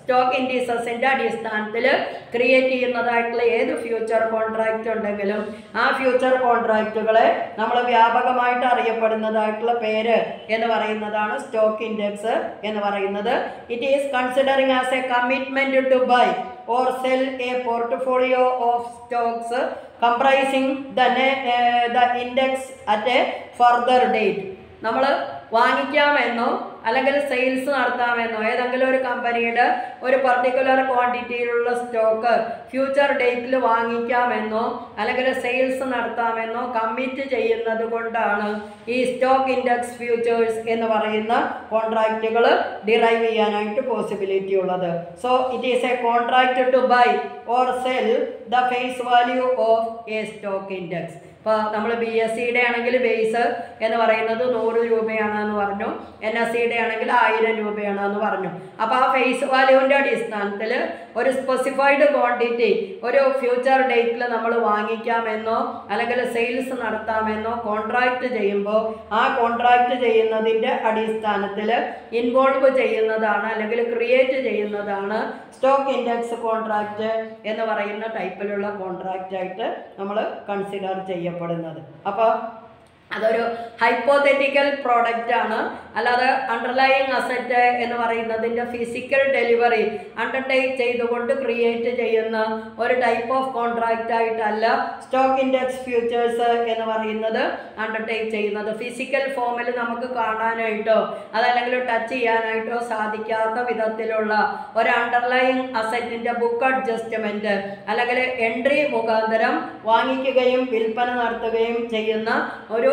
stock ഇൻഡീസസിൻ്റെ അടിസ്ഥാനത്തിൽ ക്രിയേറ്റ് ചെയ്യുന്നതായിട്ടുള്ള ഏത് ഫ്യൂച്ചർ കോൺട്രാക്റ്റ് ഉണ്ടെങ്കിലും ആ ഫ്യൂച്ചർ കോൺട്രാക്റ്റുകളെ നമ്മൾ വ്യാപകമായിട്ട് അറിയപ്പെടുന്നതായിട്ടുള്ള പേര് എന്ന് പറയുന്നതാണ് സ്റ്റോക്ക് ഇൻഡെക്സ് എന്ന് പറയുന്നത് it is considering as a commitment to buy or sell a portfolio of stocks comprising the, ne- uh, the index at a further date നമ്മൾ വാങ്ങിക്കാമെന്നോ അല്ലെങ്കിൽ സെയിൽസ് നടത്താമെന്നോ ഏതെങ്കിലും ഒരു കമ്പനിയുടെ ഒരു പർട്ടിക്കുലർ ക്വാണ്ടിറ്റിയിലുള്ള സ്റ്റോക്ക് ഫ്യൂച്ചർ ഡേറ്റിൽ വാങ്ങിക്കാമെന്നോ അല്ലെങ്കിൽ സെയിൽസ് നടത്താമെന്നോ കമ്മിറ്റ് ചെയ്യുന്നത് കൊണ്ടാണ് ഈ സ്റ്റോക്ക് ഇൻഡെക്സ് ഫ്യൂച്ചേഴ്സ് എന്ന് പറയുന്ന കോൺട്രാക്റ്റുകൾ ഡിറൈവ് ചെയ്യാനായിട്ട് പോസിബിലിറ്റി ഉള്ളത് so it is a contract to buy or sell the face value of a stock index ഇപ്പോൾ നമ്മൾ ബി എസ് സിയുടെ ആണെങ്കിൽ ബേസ് എന്ന് പറയുന്നത് നൂറ് രൂപയാണ് എന്ന് പറഞ്ഞു എൻ എസ് സിയുടെ ആണെങ്കിൽ ആയിരം രൂപയാണ് എന്ന് പറഞ്ഞു അപ്പോൾ ആ ഫേസ് വാല്യൂവിൻ്റെ അടിസ്ഥാനത്തിൽ ഒരു സ്പെസിഫൈഡ് ക്വാണ്ടിറ്റി ഒരു ഫ്യൂച്ചർ ഡേറ്റിൽ നമ്മൾ വാങ്ങിക്കാമെന്നോ അല്ലെങ്കിൽ സെയിൽസ് നടത്താമെന്നോ കോൺട്രാക്റ്റ് ചെയ്യുമ്പോൾ ആ കോൺട്രാക്റ്റ് ചെയ്യുന്നതിൻ്റെ അടിസ്ഥാനത്തിൽ ഇൻവോൾവ് ചെയ്യുന്നതാണ് അല്ലെങ്കിൽ ക്രിയേറ്റ് ചെയ്യുന്നതാണ് സ്റ്റോക്ക് ഇൻഡെക്സ് കോൺട്രാക്റ്റ് എന്ന് പറയുന്ന ടൈപ്പിലുള്ള കോൺട്രാക്റ്റ് ആയിട്ട് നമ്മൾ കൺസിഡർ ചെയ്യപ്പെടുന്നത് അപ്പോൾ അതൊരു ഹൈപ്പോത്തറ്റിക്കൽ പ്രോഡക്റ്റ് ആണ് അല്ലാതെ അണ്ടർലൈങ് അസറ്റ് എന്ന് പറയുന്നതിൻ്റെ ഫിസിക്കൽ ഡെലിവറി അണ്ടർടേക്ക് ചെയ്തുകൊണ്ട് ക്രിയേറ്റ് ചെയ്യുന്ന ഒരു ടൈപ്പ് ഓഫ് കോൺട്രാക്റ്റ് ആയിട്ടല്ല സ്റ്റോക്ക് ഇൻഡെക്സ് ഫ്യൂച്ചേഴ്സ് എന്ന് പറയുന്നത് അണ്ടർടേക്ക് ചെയ്യുന്നത് ഫിസിക്കൽ ഫോമിൽ നമുക്ക് കാണാനായിട്ടോ അതല്ലെങ്കിൽ ടച്ച് ചെയ്യാനായിട്ടോ സാധിക്കാത്ത വിധത്തിലുള്ള ഒരു അണ്ടർലൈങ് അസറ്റിൻ്റെ ബുക്ക് അഡ്ജസ്റ്റ്മെൻറ്റ് അല്ലെങ്കിൽ എൻട്രി മുഖാന്തരം വാങ്ങിക്കുകയും വിൽപ്പന നടത്തുകയും ചെയ്യുന്ന ഒരു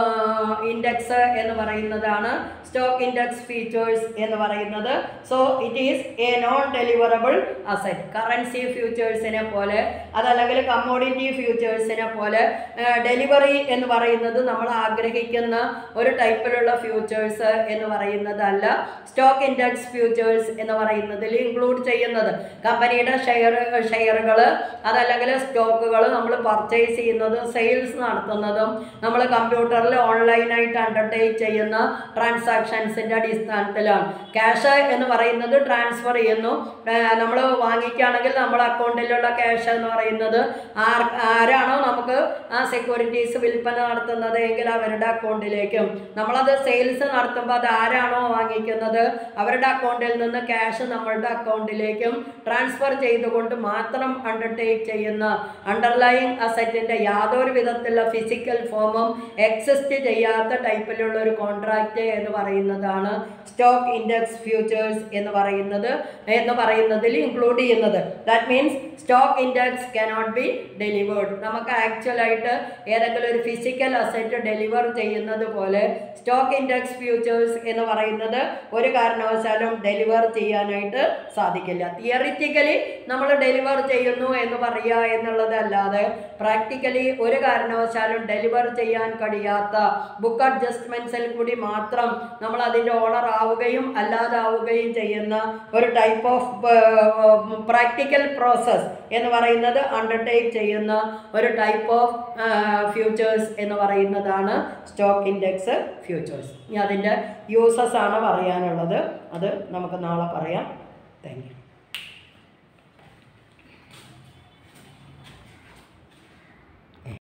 ഇൻഡെക്സ് എന്ന് പറയുന്നതാണ് സ്റ്റോക്ക് ഇൻഡെക്സ് ഫീച്ചേഴ്സ് എന്ന് പറയുന്നത് so it is a non deliverable asset currency ഫ്യൂച്ചേഴ്സിനെ പോലെ അതല്ലെങ്കിൽ കമ്മോഡിറ്റി ഫ്യൂച്ചേഴ്സിനെ പോലെ ഡെലിവറി എന്ന് പറയുന്നത് നമ്മൾ ആഗ്രഹിക്കുന്ന ഒരു ടൈപ്പിലുള്ള ഫ്യൂച്ചേഴ്സ് എന്ന് പറയുന്നതല്ല സ്റ്റോക്ക് ഇൻഡെക്സ് ഫ്യൂച്ചേഴ്സ് എന്ന് പറയുന്നതിൽ ഇൻക്ലൂഡ് ചെയ്യുന്നത് കമ്പനിയുടെ ഷെയർ ഷെയറുകൾ അതല്ലെങ്കിൽ സ്റ്റോക്കുകൾ നമ്മൾ പർച്ചേസ് ചെയ്യുന്നതും സെയിൽസ് നടത്തുന്നതും നമ്മൾ കമ്പ്യൂട്ടറിൽ ഓൺലൈനായിട്ട് അണ്ടർടേക്ക് ചെയ്യുന്ന ട്രാൻസാക്ഷൻസിൻ്റെ അടിസ്ഥാനത്തിലാണ് ക്യാഷ് എന്ന് പറയുന്നത് ട്രാൻസ്ഫർ ചെയ്യുന്നു നമ്മൾ വാങ്ങിക്കുകയാണെങ്കിൽ നമ്മുടെ അക്കൗണ്ടിലുള്ള ക്യാഷ് എന്ന് പറയുന്നത് ആർ ആരാണോ നമുക്ക് ആ സെക്യൂരിറ്റീസ് വിൽപ്പന നടത്തുന്നത് എങ്കിൽ അവരുടെ അക്കൗണ്ടിലേക്കും നമ്മളത് സെയിൽസ് നടത്തുമ്പോൾ അത് ആരാണോ വാങ്ങിക്കുന്നത് അവരുടെ അക്കൗണ്ടിൽ നിന്ന് ക്യാഷ് നമ്മളുടെ അക്കൗണ്ടിലേക്കും ട്രാൻസ്ഫർ ചെയ്തുകൊണ്ട് മാത്രം അണ്ടർടേക്ക് ചെയ്യുന്ന അണ്ടർലൈങ് അസറ്റിൻ്റെ യാതൊരു വിധത്തിലുള്ള ഫിസിക്കൽ ഫോമും എക്സിസ്റ്റ് ചെയ്യാത്ത ടൈപ്പിലുള്ള ഒരു കോൺട്രാക്റ്റ് എന്ന് പറയുന്നതാണ് സ്റ്റോക്ക് ഇൻഡെക്സ് ഫ്യൂച്ചേഴ്സ് എന്ന് പറയുന്നത് എന്ന് പറയുന്നതിൽ ഇൻക്ലൂഡ് ചെയ്യുന്നത് that means stock index cannot be delivered നമുക്ക് ആക്ച്വലായിട്ട് ഏതെങ്കിലും ഒരു ഫിസിക്കൽ അസറ്റ് ഡെലിവർ ചെയ്യുന്നത് പോലെ സ്റ്റോക്ക് ഇൻഡെക്സ് ഫ്യൂച്ചേഴ്സ് എന്ന് പറയുന്നത് ഒരു കാരണവശാലും ഡെലിവർ ചെയ്യാനായിട്ട് സാധിക്കില്ല തിയറിറ്റിക്കലി നമ്മൾ ഡെലിവർ ചെയ്യുന്നു എന്ന് പറയുക എന്നുള്ളതല്ലാതെ പ്രാക്ടിക്കലി ഒരു കാരണവശാലും ഡെലിവർ ചെയ്യാൻ കഴിയാത്ത ബുക്ക് അഡ്ജസ്റ്റ്മെൻറ്റ്സിൽ കൂടി മാത്രം നമ്മൾ അതിൻ്റെ ഓണർ ആവുകയും അല്ലാതാവുകയും ചെയ്യുന്ന ഒരു ടൈപ്പ് ഓഫ് പ്രാക്ടിക്കൽ പ്രോസസ്സ് എന്ന് പറയുന്നത് അണ്ടർടേക്ക് ചെയ്യുന്ന ഒരു ടൈപ്പ് ഓഫ് ഫ്യൂച്ചേഴ്സ് എന്ന് പറയുന്നതാണ് സ്റ്റോക്ക് ഇൻഡെക്സ് ഫ്യൂച്ചേഴ്സ് ഇനി അതിൻ്റെ യൂസസ് ആണ് പറയാനുള്ളത് അത് നമുക്ക് നാളെ പറയാം താങ്ക് യു